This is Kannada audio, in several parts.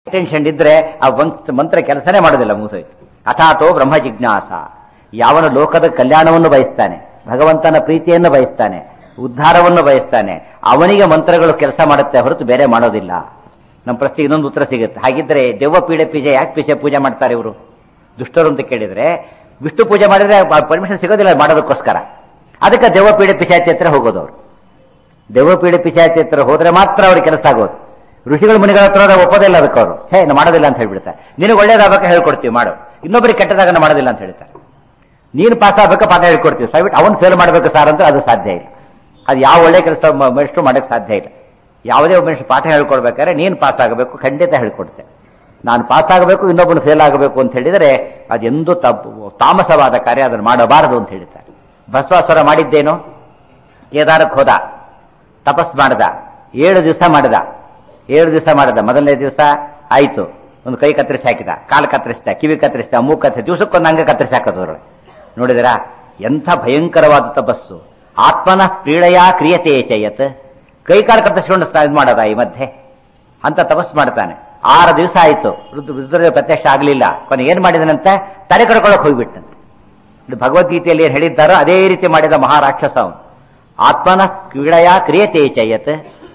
ಟೆನ್ಷನ್ ಇದ್ರೆ ಆ ವಂತ್- ಮಂತ್ರ ಕೆಲಸನೇ ಮಾಡೋದಿಲ್ಲ ಮುಗಿಸೋಯ್ತು ಅಥಾತೋ ಬ್ರಹ್ಮ ಜಿಜ್ಞಾಸ ಯಾವನು ಲೋಕದ ಕಲ್ಯಾಣವನ್ನು ಬಯಸ್ತಾನೆ ಭಗವಂತನ ಪ್ರೀತಿಯನ್ನು ಬಯಸ್ತಾನೆ ಉದ್ಧಾರವನ್ನು ಬಯಸ್ತಾನೆ ಅವನಿಗೆ ಮಂತ್ರಗಳು ಕೆಲಸ ಮಾಡುತ್ತೆ ಹೊರತು ಬೇರೆ ಮಾಡೋದಿಲ್ಲ ನಮ್ಮ ಪ್ರಶ್ನೆಗೆ ಇನ್ನೊಂದು ಉತ್ತರ ಸಿಗುತ್ತೆ ಹಾಗಿದ್ರೆ ದೆವ್ವ ಪೀಡೆ ಪೀಜೆ ಯಾಕೆ ಪೀಜೆ ಪೂಜೆ ಮಾಡ್ತಾರೆ ಇವರು ದುಷ್ಟರು ಅಂತ ಕೇಳಿದ್ರೆ ವಿಷ್ಣು ಪೂಜೆ ಮಾಡಿದ್ರೆ ಪರ್ಮಿಷನ್ ಸಿಗೋದಿಲ್ಲ ಮಾಡೋದಕ್ಕೋಸ್ಕರ ಅದಕ್ಕೆ ದೆವ್ವ ಪೀಡೆ ಪಿಶಾಚಿ ಹತ್ರ ಹೋಗೋದು ಅವರು ದೆವ್ವ ಪೀಡೆ ಪಿಶಾಚಿ ಹತ್ರ ಹೋದ್ರೆ ಮಾತ್ರ ಅವ್ರಿಗೆ ಕೆಲಸ ಆಗೋದು ಋಷಿಗಳ ಮುನಿಗಳ ಹತ್ರ ಹೋದ್ರೆ ಒಪ್ಪೋದಿಲ್ಲ ಅದಕ್ಕೆ ಅವರು ಛೇ ನಾ ಮಾಡೋದಿಲ್ಲ ಅಂತ ಹೇಳ್ಬಿಡ್ತಾರೆ ನಿನಗೆ ಒಳ್ಳೇದಾಗಬೇಕು ಹೇಳ್ಕೊಡ್ತೀವಿ ಮಾಡು ಇನ್ನೊಬ್ಬರಿಗೆ ಕೆಟ್ಟದಾಗ ನಾ ಮಾಡೋದಿಲ್ಲ ಅಂತ ಹೇಳ್ತಾರೆ ನೀನು ಪಾಸ್ ಆಗ್ಬೇಕು ಪಾಠ ಹೇಳ್ಕೊಡ್ತೀವಿ ದಯವಿಟ್ಟು ಅವನು ಫೇಲ್ ಮಾಡಬೇಕು ಸರ್ ಅಂತ ಅದು ಸಾಧ್ಯ ಇಲ್ಲ ಅದು ಯಾವ ಒಳ್ಳೆ ಕೆಲಸ ಮನುಷ್ಯರು ಮಾಡಕ್ಕೆ ಸಾಧ್ಯ ಇಲ್ಲ ಯಾವುದೇ ಒಬ್ಬ ಮನುಷ್ಯ ಪಾಠ ಹೇಳ್ಕೊಡ್ಬೇಕಾದ್ರೆ ನೀನು ಪಾಸ್ ಆಗಬೇಕು ಖಂಡಿತ ಹೇಳ್ಕೊಡ್ತೆ ನಾನು ಪಾಸ್ ಆಗಬೇಕು ಇನ್ನೊಬ್ಬನು ಫೇಲ್ ಆಗಬೇಕು ಅಂತ ಹೇಳಿದರೆ ಅದೆಂದೂ ತಪ್ಪು ತಾಮಸವಾದ ಕಾರ್ಯ ಅದನ್ನು ಮಾಡಬಾರದು ಅಂತ ಹೇಳ್ತಾರೆ ಭಸ್ವಾಸುರ ಮಾಡಿದ್ದೇನು ಕೇದಾರಕ್ಕೆ ಹೋದ ತಪಸ್ ಮಾಡ್ದ ಏಳು ದಿವಸ ಮಾಡ್ದ ಏಳು ದಿವಸ ಮಾಡ್ದ ಮೊದಲನೇ ದಿವಸ ಆಯ್ತು ಒಂದು ಕೈ ಕತ್ತರಿಸಿ ಹಾಕಿದ ಕಾಲು ಕತ್ತರಿಸಿದ ಕಿವಿ ಕತ್ತರಿಸಿದ ಮೂಗು ಕತ್ತರಿಸಿ ದಿವಸಕ್ಕೊಂದು ಅಂಗ ಕತ್ತರಿಸಿ ಹಾಕೋದು ನೋಡಿದಿರಾ ಎಂಥ ಭಯಂಕರವಾದ ತಪಸ್ಸು ಆತ್ಮನ ಪೀಡೆಯ ಕ್ರಿಯತೆ ಚಯತ್ ಕೈ ಕಾಲು ಕತ್ತರಿಸಿಕೊಂಡು ಇದು ಮಾಡೋದ ಈ ಮಧ್ಯೆ ಅಂತ ತಪಸ್ ಮಾಡ್ತಾನೆ ಆರು ದಿವಸ ಆಯ್ತು ರುದ್ರ ರುದ್ರ ಪ್ರತ್ಯಕ್ಷ ಆಗಲಿಲ್ಲ ಕೊನೆ ಏನ್ ಮಾಡಿದನಂತೆ ತಲೆ ಕಡ್ಕೊಳಕ್ ಹೋಗ್ಬಿಟ್ಟಂತೆ ಇದು ಭಗವದ್ಗೀತೆಯಲ್ಲಿ ಏನ್ ಹೇಳಿದ್ದಾರೋ ಅದೇ ರೀತಿ ಮಾಡಿದ ಮಹಾರಾಕ್ಷಸ ಅವನು ಆತ್ಮನ ಕ್ರೀಡೆಯ ಕ್ರಿಯತೆ ಚಯತ್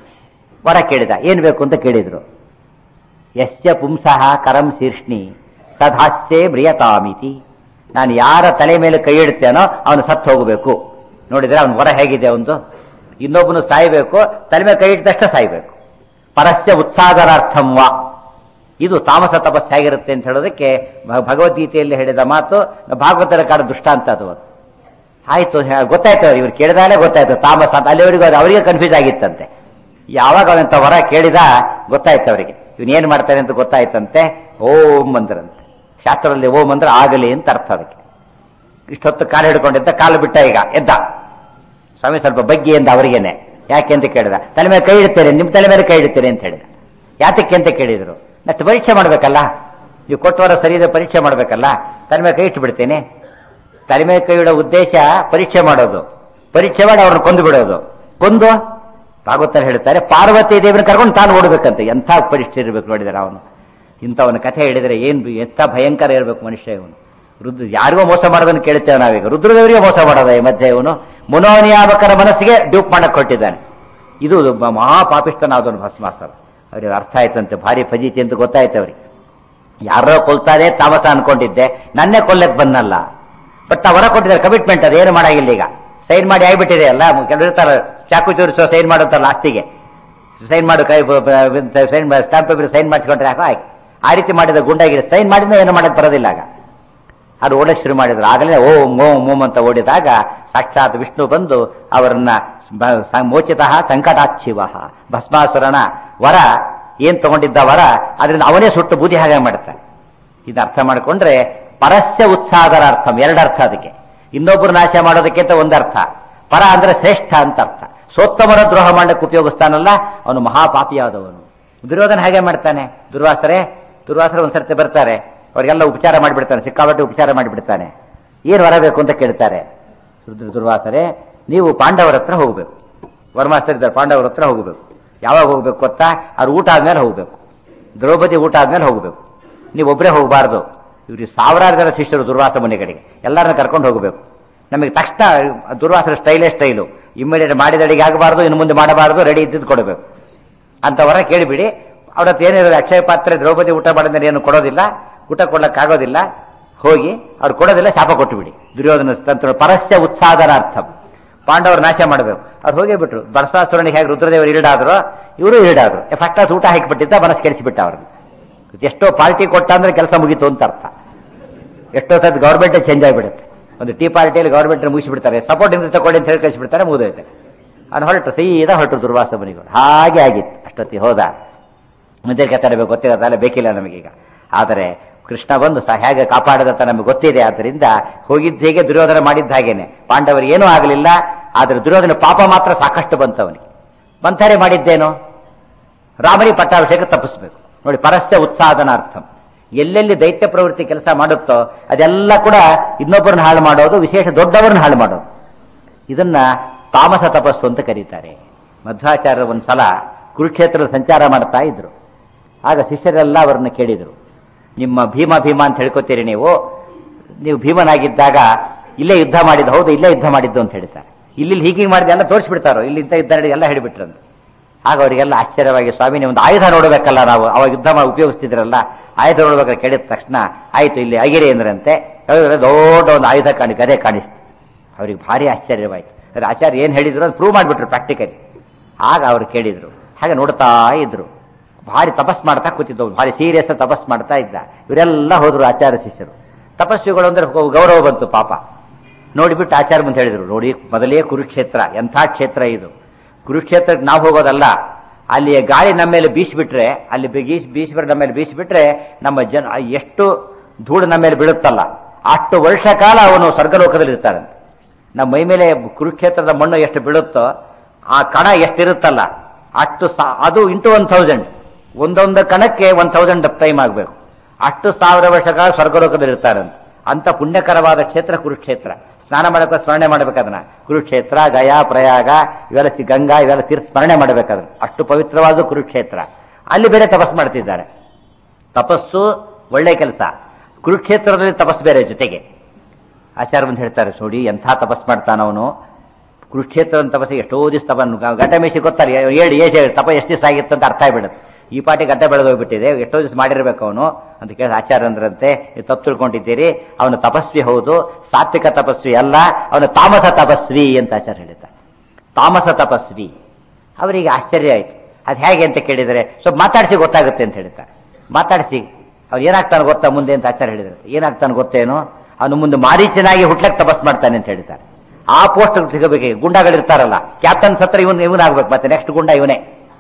ವರ ಕೇಳಿದ ಏನ್ ಬೇಕು ಅಂತ ಕೇಳಿದ್ರು ಯಸ್ಯ ಪುಂಸಃ ಕರಂ ಶೀರ್ಷ್ಣಿ ತದಾಸ್ಯೆ ಮ್ರಿಯತಾಮಿತಿ ನಾನು ಯಾರ ತಲೆ ಮೇಲೆ ಕೈ ಇಡ್ತೇನೋ ಅವನು ಸತ್ತು ಹೋಗಬೇಕು ನೋಡಿದ್ರೆ ಅವನ ವರ ಹೇಗಿದೆ ಒಂದು ಇನ್ನೊಬ್ಬನು ಸಾಯ್ಬೇಕು ತಲೆ ಮೇಲೆ ಕೈ ಇಟ್ಟ ಸಾಯ್ಬೇಕು ಪರಸ್ಯ ಉತ್ಸಾದರಾರ್ಥಂ ವಾ ಇದು ತಾಮಸ ತಪಸ್ಸು ಹೇಗಿರುತ್ತೆ ಅಂತ ಹೇಳೋದಕ್ಕೆ ಭ- ಭಗವದ್ಗೀತೆಯಲ್ಲಿ ಹೇಳಿದ ಮಾತು ಭಾಗವತರ ಕಾಡ ದುಷ್ಟಾಂತ ಅದು ಅದು. ಆಯ್ತು ಹೇ- ಗೊತ್ತಾಯ್ತು ಅವ್ರು ಇವ್ರು ಕೇಳಿದಾಗಲೇ ಗೊತ್ತಾಯ್ತು ತಾಮಸ ಅಂತ ಅಲ್ಲಿವರೆಗೂ ಅದು ಅವರಿಗೆ ಕನ್ಫ್ಯೂಸ್ ಆಗಿತ್ತಂತೆ ಯಾವಾಗ ಅವನಂತ ವರ ಕೇಳಿದ ಗೊತ್ತಾಯ್ತು ಅವರಿಗೆ ಇವನ್ ಏನ್ ಮಾಡ್ತಾನೆ ಅಂತ ಗೊತ್ತಾಯ್ತಂತೆ ಓಂ ಅಂದ್ರಂತೆ ಶಾಸ್ತ್ರದಲ್ಲಿ ಓಂ ಅಂದ್ರೆ ಆಗಲಿ ಅಂತ ಅರ್ಥ ಅದಕ್ಕೆ ಇಷ್ಟೊತ್ತು ಕಾಲು ಹಿಡ್ಕೊಂಡಿದ್ದ ಕಾಲು ಬಿಟ್ಟ ಈಗ ಎದ್ದ ಸ್ವಾಮಿ ಸ್ವಲ್ಪ ಬಗ್ಗಿ ಎಂದ ಅವರಿಗೇನೆ ಯಾಕೆ ಅಂತ ಕೇಳಿದ ತಲೆ ಮೇಲೆ ಕೈ ಇಡ್ತೇನೆ ನಿಮ್ಮ ತಲೆ ಮೇಲೆ ಕೈ ಇಡ್ತೇನೆ ಅಂತ ಹೇಳಿದ ಯಾತಕ್ಕೆ ಅಂತ ಕೇಳಿದ್ರು ಮತ್ತೆ ಪರೀಕ್ಷೆ ಮಾಡ್ಬೇಕಲ್ಲ ನೀವು ಕೊಟ್ಟವರ ಸರಿ ಇದೆ ಪರೀಕ್ಷೆ ಮಾಡ್ಬೇಕಲ್ಲ ತಲೆ ಮೇಲೆ ಕೈ ಇಟ್ಟು ಬಿಡ್ತೇನೆ ತಲೆ ಮೇಲೆ ಕೈ ಇಡೋ ಉದ್ದೇಶ ಪರೀಕ್ಷೆ ಮಾಡೋದು ಪರೀಕ್ಷೆ ಮಾಡಿ ಅವ್ರನ್ನ ಕೊಂದು ಬಿಡೋದು ಕೊಂದು ಭಾಗವತರು ಹೇಳ್ತಾರೆ ಪಾರ್ವತಿ ದೇವಿನ ಕರ್ಕೊಂಡು ತಾನು ಓಡಬೇಕಂತೆ ಎಂಥ ಪರೀಕ್ಷೆ ಇರಬೇಕು ನೋಡಿದರೆ ಅವನು ಇಂಥವನ ಕಥೆ ಹೇಳಿದರೆ ಏನ್ ಎಂಥ ಭಯಂಕರ ಇರಬೇಕು ಮನುಷ್ಯ ಇವನು ರುದ್ರ ಯಾರಿಗೋ ಮೋಸ ಮಾಡೋದನ್ನು ಕೇಳ್ತೇವೆ ನಾವೀಗ ರುದ್ರದೇವರಿಗೆ ಮೋಸ ಮಾಡೋದ ಈ ಮಧ್ಯೆ ಇವನು ಮುನೋನಿಯಾಮಕರ ಮನಸ್ಸಿಗೆ ಡ್ಯೂಪ್ ಮಾಡಕ್ ಕೊಟ್ಟಿದ್ದಾನೆ ಇದು ಒಬ್ಬ ಮಹಾಪಾಪಿಷ್ಟನಾದವನು ಭಸ್ಮಾಸರ ಅವ್ರಿಗೆ ಅರ್ಥ ಆಯ್ತಂತೆ ಭಾರಿ ಫಜೀತಿ ಅಂತ ಗೊತ್ತಾಯ್ತು ಅವ್ರಿಗೆ ಯಾರೋ ಕೊಲ್ತಾರೆ ತಾಮಸ ಅನ್ಕೊಂಡಿದ್ದೆ ನನ್ನೇ ಕೊಲ್ಲಕ್ ಬಂದಲ್ಲ ಬಟ್ ಅವರ ಕೊಟ್ಟಿದ್ದಾರೆ ಕಮಿಟ್ಮೆಂಟ್ ಅದು ಏನು ಮಾಡಾಗಿಲ್ಲ ಈಗ ಸೈನ್ ಮಾಡಿ ಆಗ್ಬಿಟ್ಟಿದೆ ಅಲ್ಲ ಕೆಲವರು ಇರ್ತಾರೆ ಚಾಕು ಚೂರಿಸೋ ಸೈನ್ ಮಾಡುತ್ತಲ್ಲ ಲಾಸ್ಟಿಗೆ ಸೈನ್ ಮಾಡು ಕೈ ಸೈನ್ ಸ್ಟಾಂಪ್ ಪೇಪರ್ ಸೈನ್ ಮಾಡಿಸ್ಕೊಂಡ್ರೆ ಯಾಕೋ ಆಯ್ತು ಆ ರೀತಿ ಮಾಡಿದ ಗುಂಡಾಗಿದೆ ಸೈನ್ ಮಾಡಿದ್ರೆ ಏನು ಮಾಡಕ್ ಬರೋದಿಲ್ಲ ಆಗ ಅದು ಓಡಕ್ ಶುರು ಮಾಡಿದ್ರು ಆಗಲೇ ಓಂ ಓಂ ಓಂ ಅಂತ ಓಡಿದಾಗ ಸಾಕ್ಷಾತ್ ವಿಷ್ಣು ಬಂದು ಅವರನ್ನ ಬ- ಸ- ಮೋಚಿತಃ ಸಂಕಟಾಚ್ಛಿವ ಭಸ್ಮಾಸುರನ ವರ ಏನ್ ತಗೊಂಡಿದ್ದ ವರ ಅದರಿಂದ ಅವನೇ ಸುಟ್ಟು ಬೂದಿ ಹಾಗೆ ಮಾಡ್ತಾನೆ ಇದು ಅರ್ಥ ಮಾಡಿಕೊಂಡ್ರೆ ಪರಸ್ಯ ಉತ್ಸಾಹದ ಅರ್ಥ ಎರಡರ್ಥ ಅದಕ್ಕೆ ಇನ್ನೊಬ್ಬರು ನಾಶ ಮಾಡೋದಕ್ಕಿಂತ ಒಂದರ್ಥ ಪರ ಅಂದ್ರೆ ಶ್ರೇಷ್ಠ ಅಂತ ಅರ್ಥ ಸೋತ್ತಮರ ದ್ರೋಹ ಮಾಡಕ್ಕೆ ಉಪಯೋಗಿಸ್ತಾನಲ್ಲ ಅವನು ಮಹಾಪಾಪಿಯಾದವನು ದುರ್ಯೋಧನ ಹಾಗೆ ಮಾಡ್ತಾನೆ ದುರ್ವಾಸರೆ ದುರ್ವಾಸರೆ ಒಂದ್ಸರ್ತಿ ಬರ್ತಾರೆ ಅವರಿಗೆಲ್ಲ ಉಪಚಾರ ಮಾಡಿಬಿಡ್ತಾನೆ ಸಿಕ್ಕಾಪಟ್ಟೆ ಉಪಚಾರ ಮಾಡಿಬಿಡ್ತಾನೆ ಏನು ವರ ಬೇಕು ಅಂತ ಕೇಳ್ತಾರೆ ರುದ್ರ- ದುರ್ವಾಸರೆ ನೀವು ಪಾಂಡವರ ಹತ್ರ ಹೋಗ್ಬೇಕು ವರ್ಮಾಸ್ತರ್ ಇದ್ದಾರೆ ಪಾಂಡವರ ಹತ್ರ ಹೋಗ್ಬೇಕು ಯಾವಾಗ ಹೋಗ್ಬೇಕು ಗೊತ್ತಾ ಅವ್ರು ಊಟ ಆದ್ಮೇಲೆ ಹೋಗ್ಬೇಕು ದ್ರೌಪದಿ ಊಟ ಆದ್ಮೇಲೆ ಹೋಗ್ಬೇಕು ನೀವು ಒಬ್ಬರೇ ಹೋಗಬಾರ್ದು ಇವ್ರಿಗೆ ಸಾವಿರಾರು ಜನ ಶಿಷ್ಯರು ದುರ್ವಾಸ ಮನೆಗಳಿಗೆ ಎಲ್ಲರನ್ನ ಕರ್ಕೊಂಡು ಹೋಗಬೇಕು ನಮಗೆ ತಕ್ಷಣ ದುರ್ವಾಸರ ಸ್ಟೈಲೇ ಸ್ಟೈಲು ಇಮ್ಮಿಡಿಯೇಟ್ ಮಾಡಿದ ಅಡಿಗೆ ಆಗಬಾರ್ದು ಇನ್ನು ಮುಂದೆ ಮಾಡಬಾರ್ದು ರೆಡಿ ಇದ್ದಿದ್ದು ಕೊಡಬೇಕು ಅಂತವರ ಕೇಳಿಬಿಡಿ ಅವ್ರ ಹತ್ರ ಏನಿರೋದು ಅಕ್ಷಯ ಪಾತ್ರೆ ದ್ರೌಪದಿ ಊಟ ಮಾಡಿದ್ರೆ ಏನು ಕೊಡೋದಿಲ್ಲ ಊಟ ಕೊಡ್ಲಕ್ಕಾಗೋದಿಲ್ಲ ಹೋಗಿ ಅವ್ರು ಕೊಡೋದಿಲ್ಲ ಶಾಪ ಕೊಟ್ಟು ಬಿಡಿ ದುರ್ಯೋಧನ ತಂತ್ರ ಪರಸ್ಯ ಉತ್ಸಾಹದ ಅರ್ಥ ಪಾಂಡವರು ನಾಶ ಮಾಡಬೇಕು ಅವ್ರು ಹೋಗೇ ಬಿಟ್ರು ಬರಸಾಸುರನಿಗೆ ಹೇಗೆ ರುದ್ರದೇವರು ಈಡಾದ್ರು ಇವರು ಈಡಾದ್ರು ಫಸ್ಟ್ ಕ್ಲಾಸ್ ಊಟ ಹಾಕಿಬಿಟ್ಟಿದ್ದ ಮನಸ್ಸು ಕೆಡಿಸಿಬಿಟ್ಟ ಅವ್ರನ್ನ ಎಷ್ಟೋ ಪಾರ್ಟಿ ಕೊಟ್ಟ ಅಂದ್ರೆ ಕೆಲಸ ಮುಗೀತು ಅಂತ ಅರ್ಥ ಎಷ್ಟೋ ಸತಿ ಗೌರ್ಮೆಂಟ್ ಚೇಂಜ್ ಆಗಿಬಿಡುತ್ತೆ ಒಂದು ಟೀ ಪಾರ್ಟಿಯಲ್ಲಿ ಗೌರ್ಮೆಂಟ್ ಮುಗಿಸಿಬಿಡ್ತಾರೆ ಸಪೋರ್ಟ್ ಇಂದ ತಗೊಳ್ಳಿ ಅಂತ ಹೇಳಿ ಕಳಿಸಿಬಿಡ್ತಾರೆ ಮುಗಿದೋಯ್ತೆ ಅವ್ನು ಹೊರಟು ಸೀದಾ ಹೊರಟು ದುರ್ವಾಸ ಮುನಿಗಳು ಹಾಗೆ ಆಗಿತ್ತು ಅಷ್ಟೊತ್ತಿ ಹೋದ ಮುಂದೆ ತರಬೇಕು ಗೊತ್ತಿರೋದಲ್ಲ ಬೇಕಿಲ್ಲ ನಮಗೀಗ ಆದರೆ ಕೃಷ್ಣ ಬಂದು ಸಹ ಹೇಗೆ ಕಾಪಾಡದಂತ ನಮಗೆ ಗೊತ್ತಿದೆ ಆದ್ದರಿಂದ ಹೋಗಿದ್ದ ಹೇಗೆ ದುರ್ಯೋಧನ ಮಾಡಿದ್ದ ಹಾಗೇನೆ ಪಾಂಡವರಿಗೆ ಏನೂ ಆಗಲಿಲ್ಲ ಆದರೆ ದುರ್ಯೋಧನ ಪಾಪ ಮಾತ್ರ ಸಾಕಷ್ಟು ಬಂತವನಿಗೆ ಬಂತಾರೆ ಮಾಡಿದ್ದೇನು ರಾಮನಿ ಪಟ್ಟಾಭಿಷೇಕ ತಪ್ಪಿಸ್ಬೇಕು ನೋಡಿ ಪರಸ್ಯ ಉತ್ಸಾಹನ ಅರ್ಥಂ ಎಲ್ಲೆಲ್ಲಿ ದೈತ್ಯ ಪ್ರವೃತ್ತಿ ಕೆಲಸ ಮಾಡುತ್ತೋ ಅದೆಲ್ಲ ಕೂಡ ಇನ್ನೊಬ್ಬರನ್ನ ಹಾಳು ಮಾಡೋದು ವಿಶೇಷ ದೊಡ್ಡವರನ್ನ ಹಾಳು ಮಾಡೋದು ಇದನ್ನ ತಾಮಸ ತಪಸ್ಸು ಅಂತ ಕರೀತಾರೆ ಮಧ್ವಾಚಾರ್ಯರು ಒಂದ್ಸಲ ಕುರುಕ್ಷೇತ್ರದ ಸಂಚಾರ ಮಾಡ್ತಾ ಇದ್ರು ಆಗ ಶಿಷ್ಯರೆಲ್ಲ ಅವರನ್ನು ಕೇಳಿದರು ನಿಮ್ಮ ಭೀಮ ಭೀಮ ಅಂತ ಹೇಳ್ಕೊತೀರಿ ನೀವು ನೀವು ಭೀಮನಾಗಿದ್ದಾಗ ಇಲ್ಲೇ ಯುದ್ಧ ಮಾಡಿದ್ದು ಹೌದು ಇಲ್ಲೇ ಯುದ್ಧ ಮಾಡಿದ್ದು ಅಂತ ಹೇಳ್ತಾರೆ ಇಲ್ಲಿ ಹೀಗೆ ಮಾಡಿದೆ ಎಲ್ಲ ತೋರಿಸ್ಬಿಡ್ತಾರೋ ಇಲ್ಲಿ ಇಂಥ ಯುದ್ಧ ನಡೆದು ಎಲ್ಲ ಹೇಳಿಬಿಟ್ರಂತ ಆಗ ಅವರಿಗೆಲ್ಲ ಆಶ್ಚರ್ಯವಾಗಿ ಸ್ವಾಮಿ ನೀವು ಒಂದು ಆಯುಧ ನೋಡಬೇಕಲ್ಲ ನಾವು ಅವಾಗ ಯುದ್ಧ ಮಾಡಿ ಉಪಯೋಗಿಸ್ತಿದ್ರಲ್ಲ ಆಯುಧ ನೋಡ್ಬೇಕಾದ್ರೆ ಕೇಳಿದ ತಕ್ಷಣ ಆಯ್ತು ಇಲ್ಲಿ ಅಗಿರಿ ಅಂದ್ರಂತೆ ಹೇಳಿದ್ರೆ ದೊಡ್ಡ ಒಂದು ಆಯುಧ ಕಾಣಿ ಗದೆ ಕಾಣಿಸ್ತು ಅವ್ರಿಗೆ ಭಾರಿ ಆಶ್ಚರ್ಯವಾಯ್ತು ಅದ್ರ ಆಚಾರ್ಯ ಏನು ಹೇಳಿದ್ರು ಅದು ಪ್ರೂವ್ ಮಾಡಿಬಿಟ್ರು ಪ್ರಾಕ್ಟಿಕಲಿ ಆಗ ಅವ್ರು ಕೇಳಿದ್ರು ಹಾಗೆ ನೋಡ್ತಾ ಇದ್ರು ಭಾರಿ ತಪಸ್ ಮಾಡ್ತಾ ಕೂತಿದ್ದವು ಭಾರಿ ಸೀರಿಯಸ್ ತಪಸ್ ಮಾಡ್ತಾ ಇದ್ದ ಇವರೆಲ್ಲ ಹೋದ್ರು ಆಚಾರ್ಯ ಶಿಷ್ಯರು ತಪಸ್ವಿಗಳು ಅಂದ್ರೆ ಗೌರವ ಬಂತು ಪಾಪ ನೋಡಿಬಿಟ್ಟು ಆಚಾರ್ಯ ಮುಂದೆ ಹೇಳಿದ್ರು ನೋಡಿ ಮೊದಲೇ ಕುರುಕ್ಷೇತ್ರ ಎಂಥ ಕ್ಷೇತ್ರ ಇದು ಕುರುಕ್ಷೇತ್ರಕ್ಕೆ ನಾವು ಹೋಗೋದಲ್ಲ ಅಲ್ಲಿ ಗಾಳಿ ನಮ್ಮ ಮೇಲೆ ಬೀಸಿಬಿಟ್ರೆ ಅಲ್ಲಿ ಬೀಸ್ ಬೀಸಿಬಿಟ್ರೆ ನಮ್ಮ ಮೇಲೆ ಬೀಸಿಬಿಟ್ರೆ ನಮ್ಮ ಜನ ಎಷ್ಟು ಧೂಳು ನಮ್ಮ ಮೇಲೆ ಬೀಳುತ್ತಲ್ಲ ಅಷ್ಟು ವರ್ಷ ಕಾಲ ಅವನು ಸ್ವರ್ಗಲೋಕದಲ್ಲಿ ಇರ್ತಾರಂತೆ ನಮ್ಮ ಮೈ ಮೇಲೆ ಕುರುಕ್ಷೇತ್ರದ ಮಣ್ಣು ಎಷ್ಟು ಬೀಳುತ್ತೋ ಆ ಕಣ ಎಷ್ಟಿರುತ್ತಲ್ಲ ಅಷ್ಟು ಸಾ ಅದು ಇಂಟು ಒನ್ ಥೌಸಂಡ್ ಒಂದೊಂದು ಕಣಕ್ಕೆ ಒನ್ ಥೌಸಂಡ್ ಟೈಮ್ ಆಗಬೇಕು ಅಷ್ಟು ಸಾವಿರ ವರ್ಷ ಕಾಲ ಸ್ವರ್ಗಲೋಕದಲ್ಲಿ ಇರ್ತಾರಂತೆ ಅಂತ ಪುಣ್ಯಕರವಾದ ಕ್ಷೇತ್ರ ಕುರುಕ್ಷೇತ್ರ ಸ್ನಾನ ಮಾಡಬೇಕು ಸ್ಮರಣೆ ಮಾಡ್ಬೇಕದನ್ನ ಕುರುಕ್ಷೇತ್ರ ಗಯಾ ಪ್ರಯಾಗ ಇವೆಲ್ಲ ಸಿ- ಗಂಗಾ ಇವೆಲ್ಲ ತೀರ್ಥ ಸ್ಮರಣೆ ಮಾಡ್ಬೇಕಾದ್ರೆ ಅಷ್ಟು ಪವಿತ್ರವಾದ ಕುರುಕ್ಷೇತ್ರ ಅಲ್ಲಿ ಬೇರೆ ತಪಸ್ ಮಾಡ್ತಿದ್ದಾರೆ ತಪಸ್ಸು ಒಳ್ಳೆ ಕೆಲಸ ಕುರುಕ್ಷೇತ್ರದಲ್ಲಿ ತಪಸ್ಸು ಬೇರೆ ಜೊತೆಗೆ ಆಚಾರ್ಯ ಬಂದು ಹೇಳ್ತಾರೆ ನೋಡಿ ಎಂಥ ತಪಸ್ ಮಾಡ್ತಾನವನು ಕುರುಕ್ಷೇತ್ರದ ತಪಸ್ಸಿಗೆ ಎಷ್ಟೋ ದಿವಸ ತಪನ್ನು ಗಡ್ಡಮೇಶಿ ಗೊತ್ತಾರೆ ಹೇಳಿ ಏಜ್ ತಪ ಎಷ್ಟು ದಿವಸ ಆಗಿತ್ತು ಅಂತ ಅರ್ಥ ಆಗ್ಬಿಡುತ್ತೆ ಈ ಪಾಟಿ ಗಡ್ಡ ಬೆಳೆದೋಗ್ಬಿಟ್ಟಿದೆ ಎಷ್ಟೋ ದಿವಸ ಮಾಡಿರ್ಬೇಕು ಅವನು ಅಂತ ಕೇಳಿ ಆಚಾರ್ಯ ಅಂದ್ರಂತೆ ನೀವು ತಪ್ಪು ತಿಳ್ಕೊಂಡಿದ್ದೀರಿ ಅವನು ತಪಸ್ವಿ ಹೌದು ಸಾತ್ವಿಕ ತಪಸ್ವಿ ಅಲ್ಲ ಅವನು ತಾಮಸ ತಪಸ್ವಿ ಅಂತ ಆಚಾರ್ಯ ಹೇಳಿದ್ದಾರೆ ತಾಮಸ ತಪಸ್ವಿ ಅವರಿಗೆ ಆಶ್ಚರ್ಯ ಆಯ್ತು ಅದು ಹೇಗೆ ಅಂತ ಕೇಳಿದರೆ ಸ್ವಲ್ಪ ಮಾತಾಡಿಸಿ ಗೊತ್ತಾಗುತ್ತೆ ಅಂತ ಹೇಳ್ತಾರೆ ಮಾತಾಡಿಸಿ ಅವ್ರು ಏನಾಗ್ತಾನೆ ಗೊತ್ತಾ ಮುಂದೆ ಅಂತ ಆಚಾರ್ಯ ಹೇಳಿದ್ರು ಏನಾಗ್ತಾನೆ ಗೊತ್ತೇನು ಅವನು ಮುಂದೆ ಮಾರೀಚನಾಗಿ ಹುಟ್ಲಕ್ಕೆ ತಪಸ್ ಮಾಡ್ತಾನೆ ಅಂತ ಹೇಳ್ತಾರೆ ಆ ಪೋಸ್ಟ್ ಸಿಗಬೇಕು ಗುಂಡಗಳಿರ್ತಾರಲ್ಲ ಕ್ಯಾಪ್ಟನ್ ಸತ್ರ ಇವನ್ ಇವನಾಗ್ಬೇಕು ಮತ್ತೆ ನೆಕ್ಸ್ಟ್ ಗುಂಡ ಇವನೇ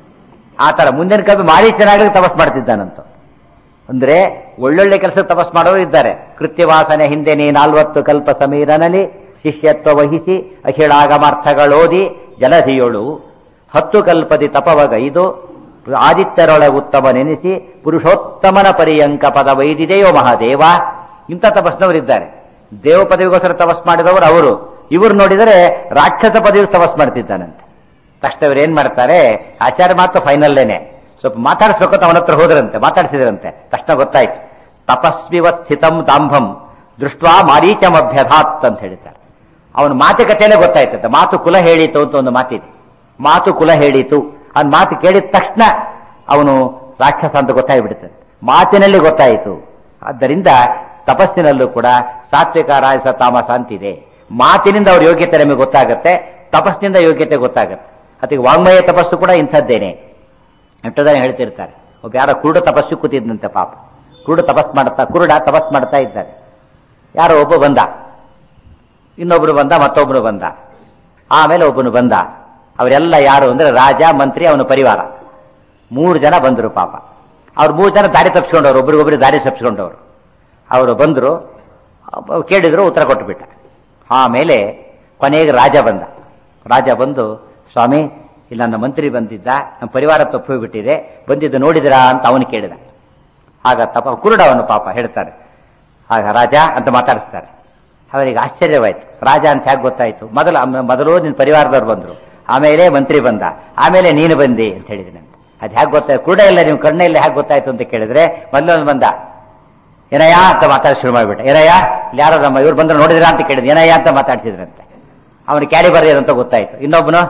ಆ ತರ ಮುಂದಿನ ಕವಿ ಮಾರೀಚನಾಗಲಿ ತಪಸ್ ಮಾಡ್ತಿದ್ದಾನಂತ ಅಂದ್ರೆ ಒಳ್ಳೊಳ್ಳೆ ಕೆಲಸ ತಪಸ್ ಮಾಡೋರು ಇದ್ದಾರೆ ಕೃತ್ಯವಾಸನೆ ಹಿಂದೆ ನೀ ನಾಲ್ವತ್ತು ಕಲ್ಪ ಸಮೀರನಲ್ಲಿ ಶಿಷ್ಯತ್ವ ವಹಿಸಿ ಅಖಿಳಾಗಮಾರ್ಥಗಳೋದಿ ಜಲಧಿಯೊಳು ಹತ್ತು ಕಲ್ಪದಿ ತಪವಗೈದು ಆದಿತ್ಯರೊಳ ಉತ್ತಮ ನೆನೆಸಿ ಪುರುಷೋತ್ತಮನ ಪರ್ಯಂಕ ಪದ ವೈದಿದೆಯೋ ಮಹಾದೇವ ಇಂಥ ತಪಸ್ನವರಿದ್ದಾರೆ ದೇವ ಪದವಿಗೋಸ್ಕರ ತಪಸ್ ಮಾಡಿದವರು ಅವರು ಇವರು ನೋಡಿದರೆ ರಾಕ್ಷಸ ಪದವಿ ತಪಸ್ ಮಾಡ್ತಿದ್ದಾನಂತೆ ತಕ್ಷಣ ಇವ್ರು ಏನ್ ಮಾಡ್ತಾರೆ ಆಚಾರ್ಯ ಮಾತ್ರ ಫೈನಲ್ಲೇನೆ ಸ್ವಲ್ಪ ಮಾತಾಡಿಸ್ಬೇಕು ಅಂತ ಅವನ ಹತ್ರ ಹೋದ್ರಂತೆ ಮಾತಾಡಿಸಿದ್ರಂತೆ ತಕ್ಷಣ ಗೊತ್ತಾಯ್ತು ತಪಸ್ವಿವತ್ ಸ್ಥಿತಂ ತಾಂಭಂ ದೃಷ್ಟ್ವಾ ಮಾರೀಚಮಭ್ಯಧಾತ್ ಅಂತ ಹೇಳ್ತಾರೆ ಅವನ ಮಾತುಕತೆಯಲ್ಲೇ ಗೊತ್ತಾಯ್ತಂತೆ ಮಾತು ಕುಲ ಹೇಳಿತು ಅಂತ ಒಂದು ಮಾತಿದೆ ಮಾತು ಕುಲ ಹೇಳಿತು ಆ ಮಾತು ಕೇಳಿದ ತಕ್ಷಣ ಅವನು ರಾಕ್ಷಸ ಅಂತ ಗೊತ್ತಾಗ್ಬಿಡುತ್ತದೆ ಮಾತಿನಲ್ಲಿ ಗೊತ್ತಾಯಿತು ಆದ್ದರಿಂದ ತಪಸ್ಸಿನಲ್ಲೂ ಕೂಡ ಸಾತ್ವಿಕ ರಾಜಸ ತಾಮಸ ಅಂತಿದೆ ಮಾತಿನಿಂದ ಅವ್ರ ಯೋಗ್ಯತೆ ನಮಗೆ ಗೊತ್ತಾಗುತ್ತೆ ತಪಸ್ಸಿನಿಂದ ಯೋಗ್ಯತೆ ಗೊತ್ತಾಗುತ್ತೆ ಅದಕ್ಕೆ ವಾಂಗ್ಮಯ ತಪಸ್ಸು ಕೂಡ ಇಂಥದ್ದೇನೆ ಎಷ್ಟೋದನೆ ಹೇಳ್ತಿರ್ತಾರೆ ಒಬ್ಬ ಯಾರೋ ಕುರುಡ ತಪಸ್ಸು ಕೂತಿದ್ದಂತೆ ಪಾಪ ಕುರುಡ ತಪಸ್ ಮಾಡ್ತಾ ಕುರುಡ ತಪಸ್ ಮಾಡ್ತಾ ಇದ್ದಾರೆ ಯಾರೋ ಒಬ್ಬ ಬಂದ ಇನ್ನೊಬ್ರು ಬಂದ ಮತ್ತೊಬ್ಬನು ಬಂದ ಆಮೇಲೆ ಒಬ್ಬನು ಬಂದ ಅವರೆಲ್ಲ ಯಾರು ಅಂದ್ರೆ ರಾಜ ಮಂತ್ರಿ ಅವನ ಪರಿವಾರ ಮೂರು ಜನ ಬಂದರು ಪಾಪ ಅವ್ರು ಮೂರು ಜನ ದಾರಿ ತಪ್ಪಿಸ್ಕೊಂಡವ್ರು ಒಬ್ರಿಗೊಬ್ರು ದಾರಿ ತಪ್ಪಿಸ್ಕೊಂಡವ್ರು ಅವರು ಬಂದರು ಅಬ್ಬ- ಕೇಳಿದ್ರು ಉತ್ತರ ಕೊಟ್ಟುಬಿಟ್ಟ ಆಮೇಲೆ ಕೊನೆಗೆ ರಾಜ ಬಂದ ರಾಜ ಬಂದು ಸ್ವಾಮಿ ಇಲ್ಲಿ ನನ್ನ ಮಂತ್ರಿ ಬಂದಿದ್ದ ನಮ್ಮ ಪರಿವಾರ ತಪ್ಪು ಬಿಟ್ಟಿದೆ ಬಂದಿದ್ದು ನೋಡಿದಿರಾ ಅಂತ ಅವನು ಕೇಳಿದ ಆಗ ತಪ ಕುರುಡ ಅವನು ಪಾಪ ಹೇಳ್ತಾರೆ ಆಗ ರಾಜ ಅಂತ ಮಾತಾಡಿಸ್ತಾರೆ ಅವರಿಗೆ ಆಶ್ಚರ್ಯವಾಯ್ತು ರಾಜ ಅಂತ ಹೇಗೆ ಗೊತ್ತಾಯ್ತು ಮೊದಲು ಅಮ್ಮ- ಮೊದಲು ನಿನ್ನ ಪರಿವಾರದವ್ರು ಬಂದರು ಆಮೇಲೆ ಮಂತ್ರಿ ಬಂದ ಆಮೇಲೆ ನೀನು ಬಂದಿ ಅಂತ ಹೇಳಿದ್ದೀನಿ ಅದು ಹೇಗೆ ಗೊತ್ತಾಯ್ತು ಕುರುಡ ಇಲ್ಲ ನೀವು ಕಣ್ಣ ಇಲ್ಲ ಹೇಗೆ ಗೊತ್ತಾಯ್ತು ಅಂತ ಕೇಳಿದ್ರೆ ಮೊದಲು ಬಂದ ಏನಯ್ಯ ಅಂತ ಮಾತಾಡಿ ಶುರು ಮಾಡಿಬಿಟ್ಟ ಏನಯ್ಯ ಇಲ್ಲಿ ಯಾರೋ ನಮ್ಮ ಇವ್ರು ಬಂದ್ರೆ ನೋಡಿದ್ರಾ ಅಂತ ಕೇಳಿದ್ ಏನಯ್ಯ ಅಂತ ಮಾತಾಡ್ಸಿದ್ರಂತೆ ಅವನು ಕ್ಯಾರಿ ಬರ್ರಿ ಅಂತ ಗೊತ್ತಾಯ್ತು ಇನ್ನೊಬ್ಬನು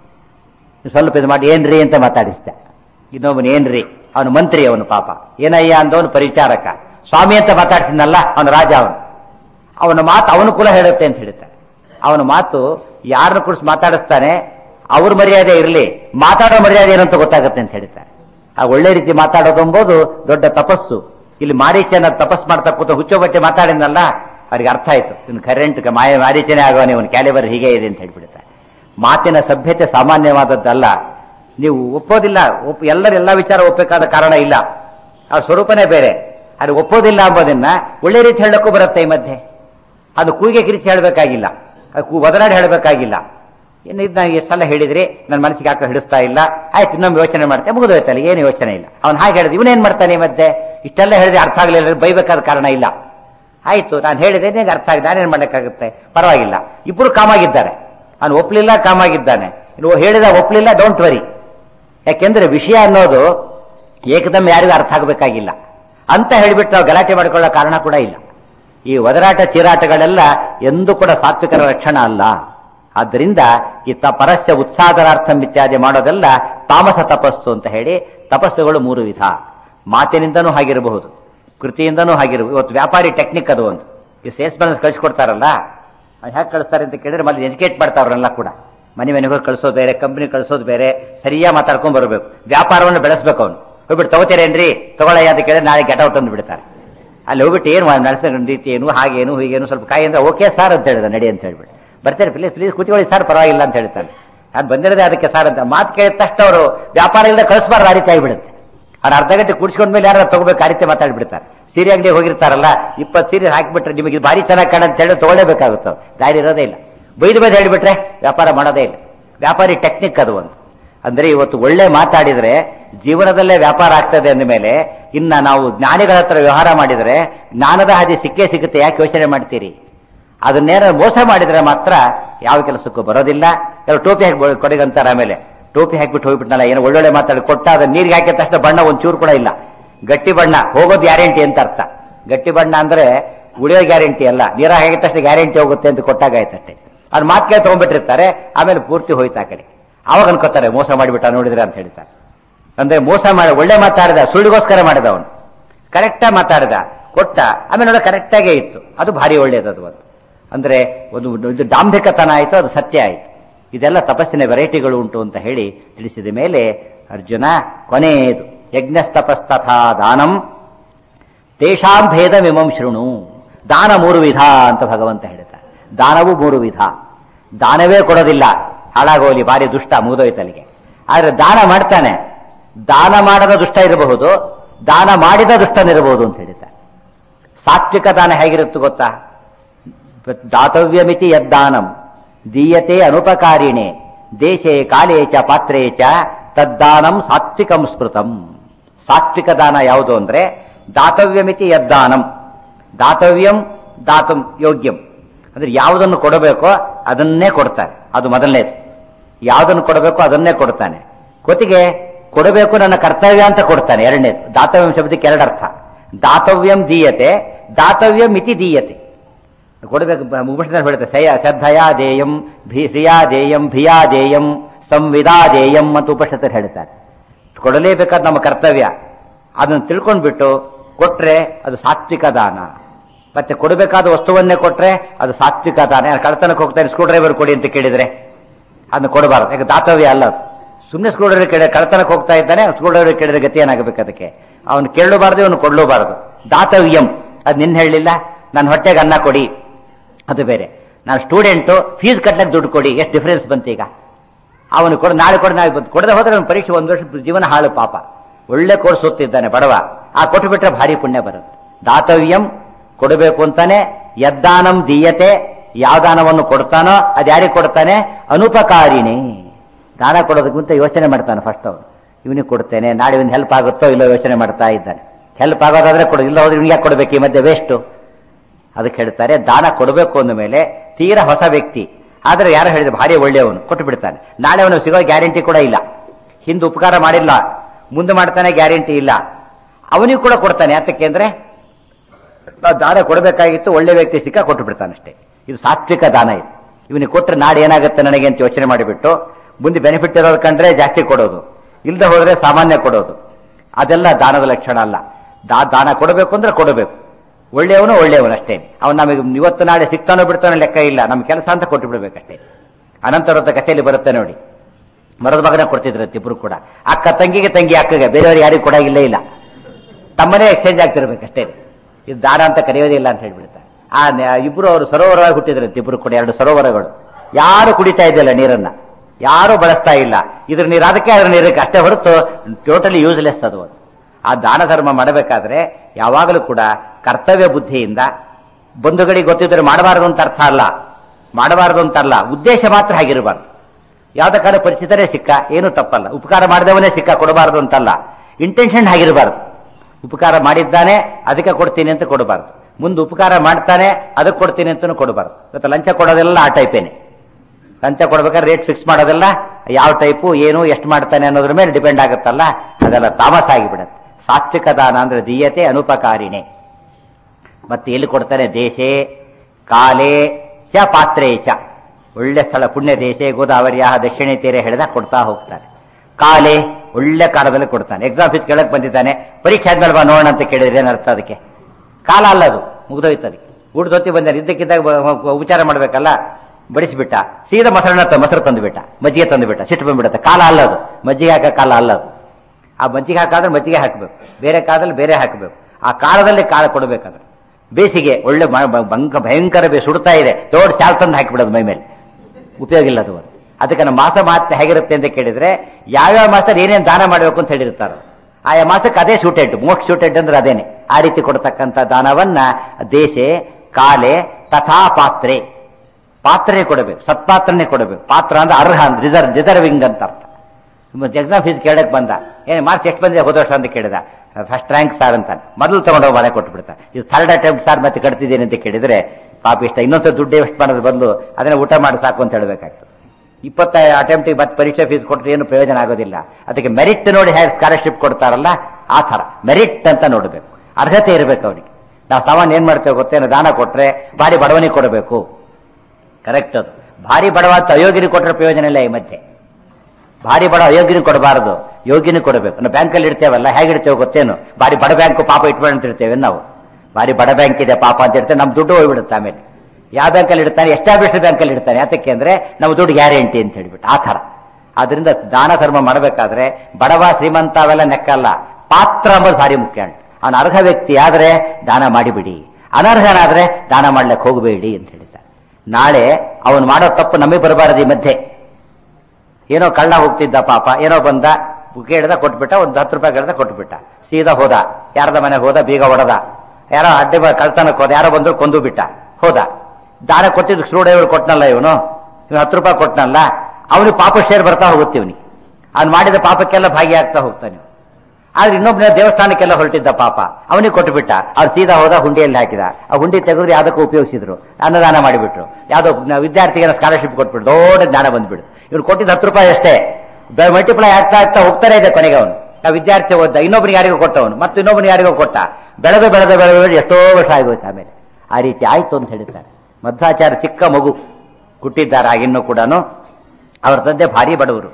ಸ್ವಲ್ಪ ಇದು ಮಾಡಿ ಏನ್ರಿ ಅಂತ ಮಾತಾಡಿಸ್ದ ಇನ್ನೊಬ್ಬನು ಏನ್ರಿ ಅವನು ಮಂತ್ರಿ ಅವನು ಪಾಪ ಏನಯ್ಯ ಅಂದವನು ಪರಿಚಾರಕ ಸ್ವಾಮಿ ಅಂತ ಮಾತಾಡ್ಸಿದ್ನಲ್ಲ ಅವನು ರಾಜ ಅವನು ಅವನ ಮಾತು ಅವನು ಕುಲ ಹೇಳುತ್ತೆ ಅಂತ ಹೇಳ್ತಾನೆ ಅವನ ಮಾತು ಯಾರನ್ನ ಕುರಿಸಿ ಮಾತಾಡಿಸ್ತಾನೆ ಅವ್ರ ಮರ್ಯಾದೆ ಇರಲಿ ಮಾತಾಡೋ ಮರ್ಯಾದೆ ಏನಂತ ಗೊತ್ತಾಗುತ್ತೆ ಅಂತ ಹೇಳ್ತಾರೆ ಆ ಒಳ್ಳೆ ರೀತಿ ಮಾತಾಡೋದು ಎಂಬುದು ದೊಡ್ಡ ತಪಸ್ಸು ಇಲ್ಲಿ ಮಾರೀಚನ ತಪಸ್ ಮಾಡ್ತಾ ಕೂತ ಹುಚ್ಚೋ ಬಟ್ಟೆ ಮಾತಾಡಿದ್ನಲ್ಲ ಅವ್ರಿಗೆ ಅರ್ಥ ಆಯ್ತು ಇನ್ನು ಕರೆಂಟ್ ಮಾಯ ಮಾರೀಚನೆ ಆಗೋನೆ ಇವನು ಕ್ಯಾಲಿಬರ್ ಹೀಗೆ ಇದೆ ಅಂತ ಹೇಳ್ಬಿಡ್ತಾರೆ ಮಾತಿನ ಸಭ್ಯತೆ ಸಾಮಾನ್ಯವಾದದ್ದಲ್ಲ ನೀವು ಒಪ್ಪೋದಿಲ್ಲ ಒಪ್ ಎಲ್ಲರೂ ಎಲ್ಲ ವಿಚಾರ ಒಪ್ಪಬೇಕಾದ ಕಾರಣ ಇಲ್ಲ ಆ ಸ್ವರೂಪನೇ ಬೇರೆ ಅದು ಒಪ್ಪೋದಿಲ್ಲ ಎಂಬುದನ್ನ ಒಳ್ಳೆ ರೀತಿ ಹೇಳಕ್ಕೂ ಬರುತ್ತೆ ಈ ಮಧ್ಯೆ ಅದು ಕೂಗೆ ಕಿರಿಸಿ ಹೇಳಬೇಕಾಗಿಲ್ಲ ಅದು ಒದರಾಡಿ ಹೇಳಬೇಕಾಗಿಲ್ಲ ಇನ್ನು ಇದು ನಾನು ಎಷ್ಟೆಲ್ಲ ಹೇಳಿದ್ರಿ ನನ್ನ ಮನಸ್ಸಿಗೆ ಯಾಕೆ ಹಿಡಿಸ್ತಾ ಇಲ್ಲ ಆಯ್ತು ಇನ್ನೊಮ್ಮೆ ಯೋಚನೆ ಮಾಡ್ತೆ ಮುಗಿದೋಯ್ತಲ್ಲ ಏನು ಯೋಚನೆ ಇಲ್ಲ ಅವ್ನು ಹಾಗೆ ಹೇಳಿದ ಇವನೇನ್ ಮಾಡ್ತಾನೆ ಈ ಮಧ್ಯೆ ಇಷ್ಟೆಲ್ಲ ಹೇಳಿದ್ರೆ ಅರ್ಥ ಆಗಲಿಲ್ಲ ಬೈಬೇಕಾದ ಕಾರಣ ಇಲ್ಲ ಆಯ್ತು ನಾನು ಹೇಳಿದೆ ನಿನಗೆ ಅರ್ಥ ಆಗಿದೆ ನಾನೇನ್ ಮಾಡಕ್ಕಾಗುತ್ತೆ ಪರವಾಗಿಲ್ಲ ಇಬ್ಬರು ಕಾಮಾಗಿದ್ದಾರೆ ಅವನು ಒಪ್ಲಿಲ್ಲ ಕಾಮಾಗಿದ್ದಾನೆ ಇನ್ನು ಹೇಳಿದ ಒಪ್ಲಿಲ್ಲ ಡೋಂಟ್ ವರಿ ಯಾಕೆಂದ್ರೆ ವಿಷಯ ಅನ್ನೋದು ಏಕದಮ್ ಯಾರಿಗೂ ಅರ್ಥ ಆಗಬೇಕಾಗಿಲ್ಲ ಅಂತ ಹೇಳಿಬಿಟ್ಟು ನಾವು ಗಲಾಟೆ ಮಾಡಿಕೊಳ್ಳೋ ಕಾರಣ ಕೂಡ ಇಲ್ಲ ಈ ಒದರಾಟ ಚೀರಾಟಗಳೆಲ್ಲ ಎಂದೂ ಕೂಡ ಸಾತ್ವಿಕರ ರಕ್ಷಣ ಅಲ್ಲ ಆದ್ದರಿಂದ ಈ ತ ಪರಸ್ಯ ಉತ್ಸಾಹರಾರ್ಥಂ ಇತ್ಯಾದಿ ಮಾಡೋದೆಲ್ಲ ತಾಮಸ ತಪಸ್ಸು ಅಂತ ಹೇಳಿ ತಪಸ್ಸುಗಳು ಮೂರು ವಿಧ ಮಾತಿನಿಂದನೂ ಹಾಗಿರಬಹುದು ಕೃತಿಯಿಂದನೂ ಹಾಗಿರಬಹುದು ಇವತ್ತು ವ್ಯಾಪಾರಿ ಟೆಕ್ನಿಕ್ ಅದು ಒಂದು ಈ ಸೇಲ್ಸ್ ಮ್ಯಾನ್ ಕಳಿಸ್ಕೊಡ್ತಾರಲ್ಲ ಹೇಗೆ ಕಳಿಸ್ತಾರೆ ಅಂತ ಕೇಳಿದ್ರೆ ಮತ್ತೆ ಎಜುಕೇಟ್ ಮಾಡ್ತಾವ್ರನ್ನೆಲ್ಲ ಕೂಡ ಮನೆ ಮನೆಗೆ ಕಳಿಸೋದು ಬೇರೆ ಕಂಪ್ನಿ ಕಳಿಸೋದು ಬೇರೆ ಸರಿಯಾಗಿ ಮಾತಾಡ್ಕೊಂಡ್ ಬರಬೇಕು ವ್ಯಾಪಾರವನ್ನು ಬೆಳೆಸ್ಬೇಕು ಅವನು ಹೋಗ್ಬಿಟ್ಟು ತಗೋತೀರೇನ್ರಿ ತಗೊಳ್ಳಯ್ಯ ಅಂತ ಕೇಳಿದ್ರೆ ನಾಳೆ ಗೆಟ್ ಔಟ್ ಅಂದ್ಬಿಡ್ತಾರೆ ಅಲ್ಲಿ ಹೋಗ್ಬಿಟ್ಟು ಏನು ನಡೆಸ ರೀತಿ ಏನು ಹಾಗೇನು ಹೀಗೇನು ಸ್ವಲ್ಪ ಕಾಯಿ ಅಂದ್ರೆ ಓಕೆ ಸರ್ ಅಂತ ಹೇಳಿದ ನಡಿ ಅಂತ ಹೇಳ್ಬಿಟ್ಟು ಬರ್ತಾರೆ ಪ್ಲೀಸ್ ಪ್ಲೀಸ್ ಕೂತ್ಕೊಳ್ಳಿ ಸರ್ ಪರವಾಗಿಲ್ಲ ಅಂತ ಹೇಳ್ತಾನೆ ಅದು ಬಂದಿರೋದೇ ಅದಕ್ಕೆ ಸರ್ ಅಂತ ಮಾತು ಕೇಳಿದ ತಕ್ಷಣ ಅವರು ವ್ಯಾಪಾರ ಇಲ್ಲದೆ ಕಳಿಸ್ಬಾರ್ದು ಆ ರೀತಿ ಆಗಿಬಿಡುತ್ತೆ ಅವ್ರು ಅರ್ಧ ಗಂಟೆ ಕುಡಿಸ್ಕೊಂಡ್ಮೇಲೆ ಯಾರು ತಗೋಬೇಕು ಆ ರೀತಿ ಮಾತಾಡ್ಬಿಡ್ತಾರೆ ಸೀರೆ ಅಂಗಡಿ ಹೋಗಿರ್ತಾರಲ್ಲ ಇಪ್ಪತ್ತು ಸೀರೆ ಹಾಕಿಬಿಟ್ರೆ ನಿಮಗೆ ಇದು ಭಾರಿ ಚೆನ್ನಾಗಿ ಕಾಣ ಅಂತ ಹೇಳಿ ತಗೊಳ್ಳೇಬೇಕಾಗುತ್ತೆ ದಾರಿ ಇರೋದೇ ಇಲ್ಲ ಬೈದು ಬೈದು ಹೇಳಿಬಿಟ್ರೆ ವ್ಯಾಪಾರ ಮಾಡೋದೇ ಇಲ್ಲ ವ್ಯಾಪಾರಿ ಟೆಕ್ನಿಕ್ ಅದು ಒಂದು ಅಂದ್ರೆ ಇವತ್ತು ಒಳ್ಳೆ ಮಾತಾಡಿದ್ರೆ ಜೀವನದಲ್ಲೇ ವ್ಯಾಪಾರ ಆಗ್ತದೆ ಅಂದ ಮೇಲೆ ಇನ್ನ ನಾವು ಜ್ಞಾನಿಗಳ ಹತ್ರ ವ್ಯವಹಾರ ಮಾಡಿದ್ರೆ ಜ್ಞಾನದ ಹಾದಿ ಸಿಕ್ಕೇ ಸಿಗುತ್ತೆ ಯಾಕೆ ಯೋಚನೆ ಮಾಡ್ತೀರಿ ಅದನ್ನೇನ ಮೋಸ ಮಾಡಿದ್ರೆ ಮಾತ್ರ ಯಾವ ಕೆಲಸಕ್ಕೂ ಬರೋದಿಲ್ಲ ಕೆಲವು ಟೋಪಿ ಹಾಕಿ ಕೊಡಗಂತಾರ ಆಮೇಲೆ ಟೋಪಿ ಹಾಕಿಬಿಟ್ಟು ಹೋಗ್ಬಿಟ್ನಲ್ಲ ಏನೋ ಒಳ್ಳೊಳ್ಳೆ ಮಾತಾಡಿ ಕೊಟ್ಟ ಅದನ್ನ ನೀರಿಗೆ ಹಾಕಿದ ತಕ್ಷಣ ಬಣ್ಣ ಒಂಚೂರು ಕೂಡ ಇಲ್ಲ ಗಟ್ಟಿ ಬಣ್ಣ ಹೋಗೋದು ಗ್ಯಾರಂಟಿ ಅಂತ ಅರ್ಥ ಗಟ್ಟಿ ಬಣ್ಣ ಅಂದ್ರೆ ಉಳಿಯೋ ಗ್ಯಾರಂಟಿ ಅಲ್ಲ ನೀರ ಹಾಕಿದ ತಕ್ಷಣ ಗ್ಯಾರಂಟಿ ಹೋಗುತ್ತೆ ಅಂತ ಕೊಟ್ಟಾಗ ಆಯ್ತಷ್ಟೇ ಅದು ಮಾತು ಕೇಳಿ ತಗೊಂಡ್ಬಿಟ್ಟಿರ್ತಾರೆ ಆಮೇಲೆ ಪೂರ್ತಿ ಹೋಯ್ತು ಆ ಕಡೆ ಅವಾಗ ಅನ್ಕೋತಾರೆ ಮೋಸ ಮಾಡಿಬಿಟ್ಟ ನೋಡಿದ್ರೆ ಅಂತ ಹೇಳ್ತಾರೆ ಅಂದ್ರೆ ಮೋಸ ಮಾಡಿ ಒಳ್ಳೆ ಮಾತಾಡಿದ ಸುಳ್ಳಿಗೋಸ್ಕರ ಮಾಡಿದ ಅವನು ಕರೆಕ್ಟಾಗಿ ಮಾತಾಡಿದ ಕೊಟ್ಟ ಆಮೇಲೆ ನೋಡ ಕರೆಕ್ಟಾಗೇ ಇತ್ತು ಅದು ಭಾರಿ ಒಳ್ಳೇದು ಅದು ಒಂದು ಅಂದ್ರೆ ಒಂದು ಇದು ಡಾಂಭಿಕತನ ಆಯಿತು ಅದು ಸತ್ಯ ಆಯಿತು ಇದೆಲ್ಲ ತಪಸ್ಸಿನ ವೆರೈಟಿಗಳು ಉಂಟು ಅಂತ ಹೇಳಿ ತಿಳಿಸಿದ ಮೇಲೆ ಅರ್ಜುನ ಕೊನೆಯದು ಯಜ್ಞಸ್ತಪಸ್ತಥಾ ದಾನಂ ತೇಷಾಂ ಭೇದ ವಿಮಂ ಶೃಣು ದಾನ ಮೂರು ವಿಧ ಅಂತ ಭಗವಂತ ಹೇಳ್ತಾರೆ ದಾನವು ಮೂರು ವಿಧ ದಾನವೇ ಕೊಡೋದಿಲ್ಲ ಹಾಳಾಗೋಲಿ ಭಾರಿ ದುಷ್ಟ ಮುಗಿದೋಯ್ತಲ್ಲಿಗೆ ಆದ್ರೆ ದಾನ ಮಾಡ್ತಾನೆ ದಾನ ಮಾಡದ ದುಷ್ಟ ಇರಬಹುದು ದಾನ ಮಾಡಿದ ದುಷ್ಟನಿರಬಹುದು ಅಂತ ಹೇಳ್ತಾರೆ ಸಾತ್ವಿಕ ದಾನ ಹೇಗಿರುತ್ತೆ ಗೊತ್ತಾ ದಾತವ್ಯಮಿತಿ ಯದ್ದಾನಂ ದೀಯತೆ ಅನುಪಕಾರಿಣೆ ದೇಶೇ ಕಾಲೇ ಚ ಪಾತ್ರೇ ಚ ತದ್ದಾನಂ ಸಾತ್ವಿಕಂ ಸ್ಮೃತಂ ಸಾತ್ವಿಕ ದಾನ ಯಾವುದು ಅಂದ್ರೆ ದಾತವ್ಯಮಿತಿ ಯದ್ದಾನಂ ದಾತವ್ಯಂ ದಾತಂ ಯೋಗ್ಯಂ ಅಂದ್ರೆ ಯಾವುದನ್ನು ಕೊಡಬೇಕೋ ಅದನ್ನೇ ಕೊಡ್ತಾರೆ ಅದು ಮೊದಲನೇದು ಯಾವುದನ್ನು ಕೊಡಬೇಕೋ ಅದನ್ನೇ ಕೊಡ್ತಾನೆ ಕೊತ್ತಿಗೆ ಕೊಡಬೇಕು ನನ್ನ ಕರ್ತವ್ಯ ಅಂತ ಕೊಡ್ತಾನೆ ಎರಡನೇದು ದಾತವ್ಯಂ ಶಬ್ದಕ್ಕೆ ಎರಡರ್ಥ ದಾತವ್ಯಂ ದೀಯತೆ ದಾತವ್ಯಂ ಇತಿ ದೀಯತೆ ಕೊಡಬೇಕು ಉಪನಿಷತ್ ಹೇಳುತ್ತೆ ಸಯ ಶ್ರದ್ಧಯಾ ದೇಯಂ ಭಿ ಶ್ರಿಯಾ ದೇಯಂ ಭಿಯಾ ದೇಯಂ ಸಂವಿಧಾ ದೇಯಂ ಅಂತ ಉಪನಿಷತ್ ಹೇಳ್ತಾರೆ ಕೊಡಲೇಬೇಕಾದ ನಮ್ಮ ಕರ್ತವ್ಯ ಅದನ್ನು ತಿಳ್ಕೊಂಡ್ಬಿಟ್ಟು ಕೊಟ್ರೆ ಅದು ಸಾತ್ವಿಕ ದಾನ ಮತ್ತೆ ಕೊಡಬೇಕಾದ ವಸ್ತುವನ್ನೇ ಕೊಟ್ರೆ ಅದು ಸಾತ್ವಿಕ ದಾನ ಕಳ್ತನಕ್ಕೆ ಹೋಗ್ತಾನೆ ಸ್ಕ್ರೂ ಡ್ರೈವರ್ ಕೊಡಿ ಅಂತ ಕೇಳಿದ್ರೆ ಅದನ್ನು ಕೊಡಬಾರದು ಯಾಕೆ ದಾತವ್ಯ ಅಲ್ಲ ಅದು ಸುಮ್ಮನೆ ಸ್ಕ್ರೂ ಡ್ರೈವರ್ ಕೇಳಿದ್ರೆ ಕಳ್ತನಕ್ಕೆ ಹೋಗ್ತಾ ಇದ್ದಾನೆ ಸ್ಕ್ರೂ ಡ್ರೈವರ್ ಕೇಳಿದ್ರೆ ಗತಿ ಏನಾಗಬೇಕು ಅದಕ್ಕೆ ಅವನು ಕೇಳಬಾರ್ದು ಇವನು ಕೊಡಲೂಬಾರದು ದಾತವ್ಯಂ ಅದು ನಿನ್ನ ಹೇಳಲಿಲ್ಲ ನನ್ನ ಹೊಟ್ಟೆಗೆ ಅನ್ನ ಕೊಡಿ ಅದು ಬೇರೆ ನಾನು ಸ್ಟೂಡೆಂಟು ಫೀಸ್ ಕಟ್ಟಕ್ಕೆ ದುಡ್ಡು ಕೊಡಿ ಎಷ್ಟು ಡಿಫರೆನ್ಸ್ ಬಂತು ಈಗ ಅವನು ಕೊಡ ನಾಳೆ ಕೊಡ ನಾಳೆ ಬಂತು ಕೊಡದೆ ಹೋದ್ರೆ ಅವನ ಪರೀಕ್ಷೆ ಒಂದು ವರ್ಷ ಜೀವನ ಹಾಳು ಪಾಪ ಒಳ್ಳೆ ಕೋರ್ಸ್ ಓದ್ತಿದ್ದಾನೆ ಬಡವ ಆ ಕೊಟ್ಟು ಬಿಟ್ರೆ ಭಾರಿ ಪುಣ್ಯ ಬರುತ್ತೆ ದಾತವ್ಯಂ ಕೊಡಬೇಕು ಅಂತಾನೆ ಯದ್ದಾನಂ ದೀಯತೆ ಯಾವ ದಾನವನ್ನು ಕೊಡ್ತಾನೋ ಅದು ಯಾರಿಗೆ ಕೊಡ್ತಾನೆ ಅನುಪಕಾರಿಣಿ ದಾನ ಕೊಡೋದಕ್ಕಿಂತ ಯೋಚನೆ ಮಾಡ್ತಾನೆ ಫಸ್ಟ್ ಅವನು ಇವನಿಗೆ ಕೊಡ್ತೇನೆ ನಾಳೆ ಇವನ್ ಹೆಲ್ಪ್ ಆಗುತ್ತೋ ಇಲ್ಲೋ ಯೋಚನೆ ಮಾಡ್ತಾ ಇದ್ದಾನೆ ಹೆಲ್ಪ್ ಆಗೋದಾದ್ರೆ ಕೊಡು ಇಲ್ಲ ಹೋದ್ರೆ ಇವನಿಗೆ ಕೊಡಬೇಕು ಈ ಮಧ್ಯೆ ವೇಸ್ಟು ಅದಕ್ಕೆ ಹೇಳ್ತಾರೆ ದಾನ ಕೊಡಬೇಕು ಅಂದ ಮೇಲೆ ತೀರಾ ಹೊಸ ವ್ಯಕ್ತಿ ಆದ್ರೆ ಯಾರು ಹೇಳಿದ್ರೆ ಭಾರಿ ಒಳ್ಳೆಯವನು ಕೊಟ್ಟು ಬಿಡ್ತಾನೆ ನಾಳೆ ಅವನು ಸಿಗೋ ಗ್ಯಾರಂಟಿ ಕೂಡ ಇಲ್ಲ ಹಿಂದೆ ಉಪಕಾರ ಮಾಡಿಲ್ಲ ಮುಂದೆ ಮಾಡ್ತಾನೆ ಗ್ಯಾರಂಟಿ ಇಲ್ಲ ಅವನಿಗೂ ಕೂಡ ಕೊಡ್ತಾನೆ ಯಾತಕ್ಕೆ ಅಂದ್ರೆ ದಾನ ಕೊಡಬೇಕಾಗಿತ್ತು ಒಳ್ಳೆ ವ್ಯಕ್ತಿ ಸಿಕ್ಕ ಕೊಟ್ಟು ಬಿಡ್ತಾನೆ ಅಷ್ಟೇ ಇದು ಸಾತ್ವಿಕ ದಾನ ಇದು ಇವನಿಗೆ ಕೊಟ್ಟರೆ ನಾಳೆ ಏನಾಗುತ್ತೆ ನನಗೆ ಅಂತ ಯೋಚನೆ ಮಾಡಿಬಿಟ್ಟು ಮುಂದೆ ಬೆನಿಫಿಟ್ ಇರೋದು ಕಂಡ್ರೆ ಜಾಸ್ತಿ ಕೊಡೋದು ಇಲ್ಲದೆ ಹೋದ್ರೆ ಸಾಮಾನ್ಯ ಕೊಡೋದು ಅದೆಲ್ಲ ದಾನದ ಲಕ್ಷಣ ಅಲ್ಲ ದಾ ದಾನ ಕೊಡಬೇಕು ಅಂದ್ರೆ ಕೊಡಬೇಕು ಒಳ್ಳೆಯವನು ಒಳ್ಳೆಯವನು ಅಷ್ಟೇ ಅವನು ನಮಗೆ ಇವತ್ತು ನಾಳೆ ಸಿಗ್ತಾನೋ ಬಿಡ್ತಾನೋ ಲೆಕ್ಕ ಇಲ್ಲ ನಮ್ಮ ಕೆಲಸ ಅಂತ ಕೊಟ್ಟು ಬಿಡ್ಬೇಕಷ್ಟೇ ಅನಂತರದ ಕಥೆಯಲ್ಲಿ ಬರುತ್ತೆ ನೋಡಿ ಮರದ ಮಗನ ಕೊಡ್ತಿದ್ರು ಇಬ್ರು ಕೂಡ ಅಕ್ಕ ತಂಗಿಗೆ ತಂಗಿ ಅಕ್ಕಗೆ ಬೇರೆಯವ್ರು ಯಾರಿಗೂ ಕೊಡಾಗಿಲ್ಲೇ ಇಲ್ಲ ತಮ್ಮನೇ ಎಕ್ಸ್ಚೇಂಜ್ ಆಗ್ತಿರ್ಬೇಕಷ್ಟೇ ಇದು ದಾನ ಅಂತ ಕರೆಯೋದೇ ಇಲ್ಲ ಅಂತ ಹೇಳ್ಬಿಡ್ತಾರೆ ಆ ನ- ಇಬ್ರು ಅವರು ಸರೋವರವಾಗಿ ಹುಟ್ಟಿದ್ರಂತೆ ಇಬ್ರು ಕೂಡ ಎರಡು ಸರೋವರಗಳು ಯಾರು ಕುಡಿತಾ ಇದ್ದಿಲ್ಲ ನೀರನ್ನ ಯಾರು ಬಳಸ್ತಾ ಇಲ್ಲ ಇದ್ರ ನೀರು ಅದಕ್ಕೆ ಅದ್ರ ನೀರಕ್ಕೆ ಅಷ್ಟೇ ಹೊರತು ಟೋಟಲಿ ಯೂಸ್ಲೆಸ್ ಅದು ಒಂದು. ಆ ದಾನ ಧರ್ಮ ಮಾಡಬೇಕಾದ್ರೆ ಯಾವಾಗಲೂ ಕೂಡ ಕರ್ತವ್ಯ ಬುದ್ಧಿಯಿಂದ ಬಂಧುಗಳಿಗೆ ಗೊತ್ತಿದ್ರೆ ಮಾಡಬಾರದು ಅಂತ ಅರ್ಥ ಅಲ್ಲ ಮಾಡಬಾರದು ಅಂತ ಅಲ್ಲ ಉದ್ದೇಶ ಮಾತ್ರ ಹಾಗಿರಬಾರ್ದು ಯಾವ್ದ ಕಾಲ ಪರಿಚಿತರೇ ಸಿಕ್ಕ ಏನು ತಪ್ಪಲ್ಲ ಉಪಕಾರ ಮಾಡಿದವನೇ ಸಿಕ್ಕ ಕೊಡಬಾರದು ಅಂತಲ್ಲ ಇಂಟೆನ್ಷನ್ ಆಗಿರಬಾರ್ದು ಉಪಕಾರ ಮಾಡಿದ್ದಾನೆ ಅದಕ್ಕೆ ಕೊಡ್ತೀನಿ ಅಂತ ಕೊಡಬಾರ್ದು ಮುಂದೆ ಉಪಕಾರ ಮಾಡ್ತಾನೆ ಅದಕ್ಕೆ ಕೊಡ್ತೀನಿ ಅಂತಲೂ ಕೊಡಬಾರ್ದು ಇವತ್ತು ಲಂಚ ಕೊಡೋದೆಲ್ಲ ಆ ಟೈಪೇನೆ ಲಂಚ ಕೊಡ್ಬೇಕಾದ್ರೆ ರೇಟ್ ಫಿಕ್ಸ್ ಮಾಡೋದೆಲ್ಲ ಯಾವ ಟೈಪು ಏನು ಎಷ್ಟು ಮಾಡ್ತಾನೆ ಅನ್ನೋದ್ರ ಮೇಲೆ ಡಿಪೆಂಡ್ ಆಗುತ್ತಲ್ಲ ಅದೆಲ್ಲ ತಾಮಸ ಆಗಿಬಿಡುತ್ತೆ ಸಾತ್ವಿಕ ದಾನ ಅಂದ್ರೆ ದೀಯತೆ ಅನುಪಕಾರಿಣೆ ಮತ್ತೆ ಎಲ್ಲಿ ಕೊಡ್ತಾನೆ ದೇಶೇ ಕಾಲೇ ಚ ಪಾತ್ರೇ ಚ ಒಳ್ಳೆ ಸ್ಥಳ ಪುಣ್ಯ ದೇಶೇ ಗೋದಾವರಿಯ ದಕ್ಷಿಣ ತೀರೆ ಹೇಳಿದ ಕೊಡ್ತಾ ಹೋಗ್ತಾನೆ ಕಾಲೇ ಒಳ್ಳೆ ಕಾಲದಲ್ಲಿ ಕೊಡ್ತಾನೆ ಎಕ್ಸಾಮ್ ಫೀಸ್ ಕೇಳಕ್ ಬಂದಿದ್ದಾನೆ ಪರೀಕ್ಷೆ ಆದ್ಮೇಲೆ ಬಾ ನೋಡೋಣ ಅಂತ ಕೇಳಿದ್ರೆ ಏನರ್ಥ ಅದಕ್ಕೆ ಕಾಲ ಅಲ್ಲ ಅದು ಮುಗ್ದೋಯ್ತು ಅದಕ್ಕೆ ಊಟದೊತ್ತಿ ಬಂದಾನೆ ಇದ್ದಕ್ಕಿದ್ದಾಗ ಬ- ಬ- ಉಪಚಾರ ಮಾಡ್ಬೇಕಲ್ಲ ಬಡಿಸಿಬಿಟ್ಟ ಸೀದಾ ಮೊಸರನ್ನ ತ- ಮೊಸರು ತಂದುಬಿಟ್ಟ ಮಜ್ಜಿಗೆ ತಂದುಬಿಟ್ಟ ಸಿಟ್ಟು ಬಂದ್ಬಿಡುತ್ತೆ ಕಾಲ ಅಲ್ಲ ಅದು ಮಜ್ಜಿಗೆ ಹಾಕೋ ಕಾಲ ಅಲ್ಲ ಅದು ಆ ಮಜ್ಜಿಗೆ ಹಾಕಾದ್ರೆ ಮಜ್ಜಿಗೆ ಹಾಕಬೇಕು ಬೇರೆ ಕಾಲದಲ್ಲಿ ಬೇರೆ ಹಾಕಬೇಕು ಆ ಕಾಲದಲ್ಲಿ ಕಾಲ ಕೊಡಬೇಕಾದ್ರೆ ಬೇಸಿಗೆ ಒಳ್ಳೆ ಮ- ಬ- ಬಂಕ ಭಯಂಕರ ಬೇ ಸುಡ್ತಾ ಇದೆ ದೊಡ್ಡ ಚಾಲ್ ತಂದು ಹಾಕಿಬಿಡೋದು ಮೈ ಮೇಲೆ ಉಪಯೋಗ ಇಲ್ಲ ಅದು ಅದಕ್ಕೆ ನಮ್ಮ ಮಾಸ ಮಾತ್ರ ಹೇಗಿರುತ್ತೆ ಅಂತ ಕೇಳಿದ್ರೆ ಯಾವ್ಯಾವ ಮಾಸದಲ್ಲಿ ಏನೇನು ದಾನ ಮಾಡಬೇಕು ಅಂತ ಹೇಳಿರ್ತಾರೆ ಆಯಾ ಮಾಸಕ್ಕೆ ಅದೇ ಶೂಟೆಡ್ ಮೋಸ್ಟ್ ಶೂಟೆಡ್ ಅಂದ್ರೆ ಅದೇನೆ ಆ ರೀತಿ ಕೊಡ್ತಕ್ಕಂಥ ದಾನವನ್ನ ದೇಶೆ ಕಾಲೆ ತಥಾ ಪಾತ್ರೆ ಪಾತ್ರೆ ಕೊಡಬೇಕು ಸತ್ಪಾತ್ರನೇ ಕೊಡಬೇಕು ಪಾತ್ರ ಅಂದ್ರೆ ಅರ್ಹ ಅಂದ್ರೆ ರಿಸರ್ವ್ ರಿಸರ್ವಿಂಗ್ ಅಂತ ಅರ್ಥ ಎಕ್ಸಾಮ್ ಫೀಸ್ ಕೇಳಕ್ ಬಂದ ಏನು ಮಾರ್ಕ್ಸ್ ಎಷ್ಟು ಬಂದಿದೆ ಹೋದ ವರ್ಷ ಅಂತ ಕೇಳಿದ ಫಸ್ಟ್ ರ್ಯಾಂಕ್ ಸಾರ್ ಅಂತ ಮೊದಲು ತಗೊಂಡೋಗಿ ಮನೆ ಕೊಟ್ಟು ಬಿಡ್ತಾನೆ ಇದು ಥರ್ಡ್ ಅಟೆಂಪ್ಟ್ ಸಾರ್ ಮತ್ತೆ ಕಟ್ತಿದ್ದೀನಿ ಅಂತ ಕೇಳಿದ್ರೆ ಪಾಪ ಇಷ್ಟ ಇನ್ನೊಂದು ದುಡ್ಡು ಎಷ್ಟು ಮಾಡೋದು ಬದಲು ಅದನ್ನ ಊಟ ಮಾಡಿ ಸಾಕು ಅಂತ ಹೇಳಬೇಕಾಗ್ತದೆ ಇಪ್ಪತ್ತ ಅಟೆಂಪ್ಟಿಗೆ ಮತ್ತೆ ಪರೀಕ್ಷೆ ಫೀಸ್ ಕೊಟ್ಟರೆ ಏನು ಪ್ರಯೋಜನ ಆಗೋದಿಲ್ಲ ಅದಕ್ಕೆ ಮೆರಿಟ್ ನೋಡಿ ಹೇಗೆ ಸ್ಕಾಲರ್ಶಿಪ್ ಕೊಡ್ತಾರಲ್ಲ ಆ ಥರ ಮೆರಿಟ್ ಅಂತ ನೋಡಬೇಕು ಅರ್ಹತೆ ಇರಬೇಕು ಅವನಿಗೆ ನಾವು ಸಾಮಾನ್ಯ ಏನ್ ಮಾಡ್ತೇವೆ ಗೊತ್ತೇನು ದಾನ ಕೊಟ್ರೆ ಭಾರಿ ಬಡವನಿಗೆ ಕೊಡಬೇಕು ಕರೆಕ್ಟ್ ಅದು ಭಾರಿ ಬಡವ ಅಂತ ಅಯೋಗ್ಯನಿಗೆ ಕೊಟ್ಟರೆ ಪ್ರಯೋಜನ ಇಲ್ಲ ಈ ಮಧ್ಯೆ ಭಾರಿ ಬಡ ಅಯೋಗ್ಯನಿಗೆ ಕೊಡಬಾರದು ಯೋಗ್ಯನಿಗೆ ಕೊಡಬೇಕು ನಾವು ಬ್ಯಾಂಕಲ್ಲಿ ಇಡ್ತೇವಲ್ಲ ಹೇಗೆ ಇಡ್ತೇವೆ ಗೊತ್ತೇನು ಭಾರಿ ಬಡ ಬ್ಯಾಂಕ್ ಪಾಪ ಇಟ್ಕೊಂಡು ಅಂತ ಇರ್ತೇವೆ ನಾವು ಭಾರಿ ಬಡ ಬ್ಯಾಂಕ್ ಇದೆ ಪಾಪ ಅಂತ ಇರ್ತೇವೆ ನಮ್ಮ ದುಡ್ಡು ಹೋಗ್ಬಿಡುತ್ತೆ ಆಮೇಲೆ ಯಾವ ಬ್ಯಾಂಕಲ್ಲಿ ಇಡ್ತಾನೆ ಎಸ್ಟಾಬ್ಲಿಷ್ಡ್ ಬ್ಯಾಂಕಲ್ಲಿ ಇಡ್ತಾನೆ ಯಾತಕ್ಕೆ ಅಂದ್ರೆ ನಮ್ಮ ದುಡ್ಡು ಗ್ಯಾರಂಟಿ ಅಂತ ಹೇಳ್ಬಿಟ್ಟು ಆ ಥರ ಆದ್ರಿಂದ ದಾನ ಧರ್ಮ ಮಾಡಬೇಕಾದ್ರೆ ಬಡವ ಶ್ರೀಮಂತ ಅವೆಲ್ಲ ನೆಕ್ಕಲ್ಲ ಪಾತ್ರ ಅಂಬುದು ಭಾರಿ ಮುಖ್ಯ ಅಂತ ಅವನ ಅರ್ಹ ವ್ಯಕ್ತಿ ಆದ್ರೆ ದಾನ ಮಾಡಿಬಿಡಿ ಅನರ್ಹನಾದ್ರೆ ದಾನ ಮಾಡ್ಲಿಕ್ಕೆ ಹೋಗಬೇಡಿ ಅಂತ ಹೇಳಿದ್ದಾರೆ ನಾಳೆ ಅವನು ಮಾಡೋ ತಪ್ಪು ನಮಗೆ ಬರಬಾರದು ಈ ಮಧ್ಯೆ ಏನೋ ಕಳ್ಳ ಹೋಗ್ತಿದ್ದ ಪಾಪ ಏನೋ ಬಂದ ಕೇಳ್ದ ಕೊಟ್ಬಿಟ್ಟ ಒಂದು ಹತ್ತು ರೂಪಾಯಿ ಕೇಳ್ದ ಕೊಟ್ಬಿಟ್ಟ ಸೀದಾ ಹೋದ ಯಾರದ ಮನೆಗೆ ಹೋದ ಬೀಗ ಹೊಡೆದ ಯಾರೋ ಅಡ್ಡೆ ಬ- ಕಳ್ತನಕ್ಕೆ ಹೋದ ಯಾರೋ ಬಂದ್ರು ಕೊಂದು ಬಿಟ್ಟ ಹೋದ ದಾನ ಕೊಟ್ಟಿದ್ದು ಸ್ಕ್ರೂ ಡ್ರೈವರ್ ಕೊಟ್ನಲ್ಲ ಇವನು ಇವನು ಹತ್ತು ರೂಪಾಯಿ ಕೊಟ್ನಲ್ಲ ಅವನಿಗೆ ಪಾಪ ಶೇರ್ ಬರ್ತಾ ಹೋಗುತ್ತೆ ಇವನಿಗೆ ಅವ್ನು ಮಾಡಿದ ಪಾಪಕ್ಕೆಲ್ಲ ಭಾಗಿಯಾಗ್ತಾ ಹೋಗ್ತಾನೆ ಆದ್ರೆ ಇನ್ನೊಬ್ಬನ ದೇವಸ್ಥಾನಕ್ಕೆಲ್ಲ ಹೊರಟಿದ್ದ ಪಾಪ ಅವನಿಗೆ ಕೊಟ್ಟುಬಿಟ್ಟ ಅವ್ರು ಸೀದಾ ಹೋದ ಹುಂಡಿಯಲ್ಲಿ ಹಾಕಿದ ಆ ಹುಂಡಿ ತೆಗೆದ್ರೆ ಯಾವ್ದಕ್ಕೂ ಉಪಯೋಗಿಸಿದ್ರು ಅನ್ನದಾನ ಮಾಡಿಬಿಟ್ರು ಯಾವ್ದೋ ನ- ವಿದ್ಯಾರ್ಥಿಗೆ ಸ್ಕಾಲರ್ಶಿಪ್ ಕೊಟ್ಬಿಟ್ಟು ದೊಡ್ಡ ಜ್ಞಾನ ಬಂದ್ಬಿಡು ಇವ್ರು ಕೊಟ್ಟಿದ್ದು ಹತ್ತು ರೂಪಾಯಿ ಅಷ್ಟೇ ಮಲ್ಟಿಪ್ಲೈ ಆಗ್ತಾ ಆಗ್ತಾ ಹೋಗ್ತಾನೆ ಇದೆ ಕೊನೆಗೆ ಅವನು ಆ ವಿದ್ಯಾರ್ಥಿ ಓದ್ದ ಇನ್ನೊಬ್ಬನಿಗೆ ಯಾರಿಗೋ ಕೊಟ್ಟವನು ಮತ್ತು ಇನ್ನೊಬ್ಬನಿಗೆ ಯಾರಿಗೋ ಕೊಟ್ಟ ಬೆಳೆದು ಬೆಳೆದು ಬೆಳೆದು ಬೆಳೆದು ಎಷ್ಟೋ ವರ್ಷ ಆಗೋಯ್ತು ಆಮೇಲೆ ಆ ರೀತಿ ಆಯ್ತು ಅಂತ ಹೇಳ್ತಾರೆ ಮಧ್ವಾಚಾರ್ಯ ಚಿಕ್ಕ ಮಗು ಹುಟ್ಟಿದ್ದಾರೆ ಆಗಿನ್ನೂ ಕೂಡ ಅವ್ರ ತಂದೆ ಭಾರಿ ಬಡವರು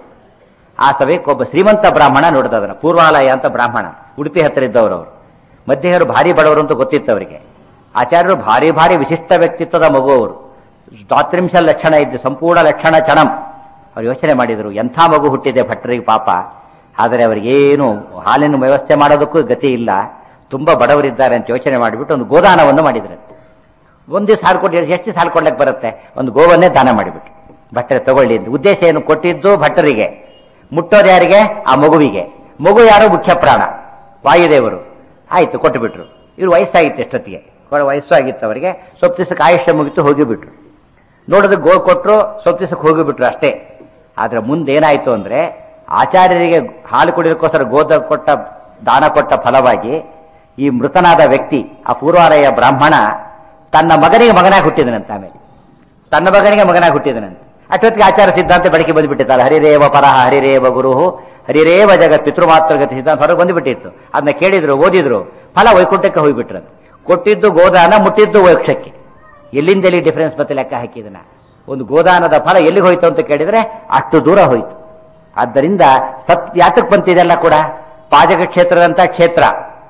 ಆ ಸಭೆಗೆ ಒಬ್ಬ ಶ್ರೀಮಂತ ಬ್ರಾಹ್ಮಣ ನೋಡಿದ ಅದನ್ನ ಪೂರ್ವಾಲಯ ಅಂತ ಬ್ರಾಹ್ಮಣ ಉಡುಪಿ ಹತ್ತಿರ ಇದ್ದವರು ಅವರು ಮಧ್ಯೆಯವರು ಭಾರಿ ಬಡವರು ಅಂತ ಗೊತ್ತಿತ್ತು ಅವರಿಗೆ ಆಚಾರ್ಯರು ಭಾರಿ ಭಾರಿ ವಿಶಿಷ್ಟ ವ್ಯಕ್ತಿತ್ವದ ಮಗು ಅವರು ದ್ವಾತ್ರಿಂಶ ಲಕ್ಷಣ ಇದ್ದು ಸಂಪೂರ್ಣ ಲಕ್ಷಣ ಚಣಂ ಅವ್ರು ಯೋಚನೆ ಮಾಡಿದರು ಎಂಥ ಮಗು ಹುಟ್ಟಿದೆ ಭಟ್ರಿಗೆ ಪಾಪ ಆದರೆ ಅವರಿಗೇನು ಹಾಲಿನ ವ್ಯವಸ್ಥೆ ಮಾಡೋದಕ್ಕೂ ಗತಿ ಇಲ್ಲ ತುಂಬಾ ಬಡವರಿದ್ದಾರೆ ಅಂತ ಯೋಚನೆ ಮಾಡಿಬಿಟ್ಟು ಒಂದು ಗೋದಾನವನ್ನು ಮಾಡಿದ್ರು ಒಂದು ದಿವಸ ಹಾಲು ಕೊಟ್ಟು ಎಷ್ಟು ದಿವಸ ಹಾಲು ಕೊಡ್ಲಿಕ್ಕೆ ಬರುತ್ತೆ ಒಂದು ಗೋವನ್ನೇ ದಾನ ಮಾಡಿಬಿಟ್ಟು ಭಟ್ಟರೆ ತಗೊಳ್ಳಿ ಅಂತ ಉದ್ದೇಶ ಏನು ಕೊಟ್ಟಿದ್ದು ಭಟ್ಟರಿಗೆ ಮುಟ್ಟೋದು ಯಾರಿಗೆ ಆ ಮಗುವಿಗೆ ಮಗು ಯಾರು ಮುಖ್ಯ ಪ್ರಾಣ ವಾಯುದೇವರು ಆಯ್ತು ಕೊಟ್ಟು ಬಿಟ್ರು ಇವ್ರು ವಯಸ್ಸಾಗಿತ್ತು ಎಷ್ಟೊತ್ತಿಗೆ ಕೊಡ ವಯಸ್ಸು ಆಗಿತ್ತು ಅವರಿಗೆ ಸ್ವಲ್ಪ ದಿವಸಕ್ಕೆ ಆಯುಷ್ಯ ಮುಗಿತು ಹೋಗಿಬಿಟ್ರು ನೋಡಿದ್ರೆ ಗೋ ಕೊಟ್ಟರು ಸ್ವಲ್ಪ ದಿವಸಕ್ಕೆ ಹೋಗಿಬಿಟ್ರು ಅಷ್ಟೇ ಆದ್ರೆ ಮುಂದೆ ಏನಾಯ್ತು ಅಂದ್ರೆ ಆಚಾರ್ಯರಿಗೆ ಹಾಲು ಕುಡಿಯೋದಕ್ಕೋಸ್ಕರ ಗೋದ ಕೊಟ್ಟ ದಾನ ಕೊಟ್ಟ ಫಲವಾಗಿ ಈ ಮೃತನಾದ ವ್ಯಕ್ತಿ ಆ ಪೂರ್ವಾಲಯ ಬ್ರಾಹ್ಮಣ ತನ್ನ ಮಗನಿಗೆ ಮಗನಾಗಿ ಹುಟ್ಟಿದನಂತ ಆಮೇಲೆ ತನ್ನ ಮಗನಿಗೆ ಮಗನಾಗಿ ಹುಟ್ಟಿದನಂತೆ ಅಷ್ಟೊತ್ತಿಗೆ ಆಚಾರ ಸಿದ್ಧಾಂತ ಬೆಳಕಿಗೆ ಬಂದುಬಿಟ್ಟಿತ್ತಲ್ಲ ಹರಿರೇವ ಪರಹ ಹರಿರೇವ ಗುರು ಹರಿರೇವ ಜಗತ್ ಪಿತೃಮಾತೃಗತಿ ಸಿದ್ಧಾಂತ ಹೊರಗೆ ಬಂದುಬಿಟ್ಟಿತ್ತು ಅದನ್ನ ಕೇಳಿದ್ರು ಓದಿದ್ರು ಫಲ ವೈಕುಂಠಕ್ಕೆ ಹೋಗ್ಬಿಟ್ರು ಕೊಟ್ಟಿದ್ದು ಗೋದಾನ ಮುಟ್ಟಿದ್ದು ವೈಕ್ಷಕ್ಕೆ ಎಲ್ಲಿಂದ ಎಲ್ಲಿ ಡಿಫರೆನ್ಸ್ ಮತ್ತೆ ಲೆಕ್ಕ ಹಾಕಿದನ ಒಂದು ಗೋದಾನದ ಫಲ ಎಲ್ಲಿಗೆ ಹೋಯ್ತು ಅಂತ ಕೇಳಿದ್ರೆ ಅಷ್ಟು ದೂರ ಹೋಯ್ತು ಆದ್ದರಿಂದ ಸತ್ ಯಾತಕ್ಕೆ ಬಂತಿದೆಲ್ಲ ಕೂಡ ಪಾಜಕ ಕ್ಷೇತ್ರದಂತ ಕ್ಷೇತ್ರ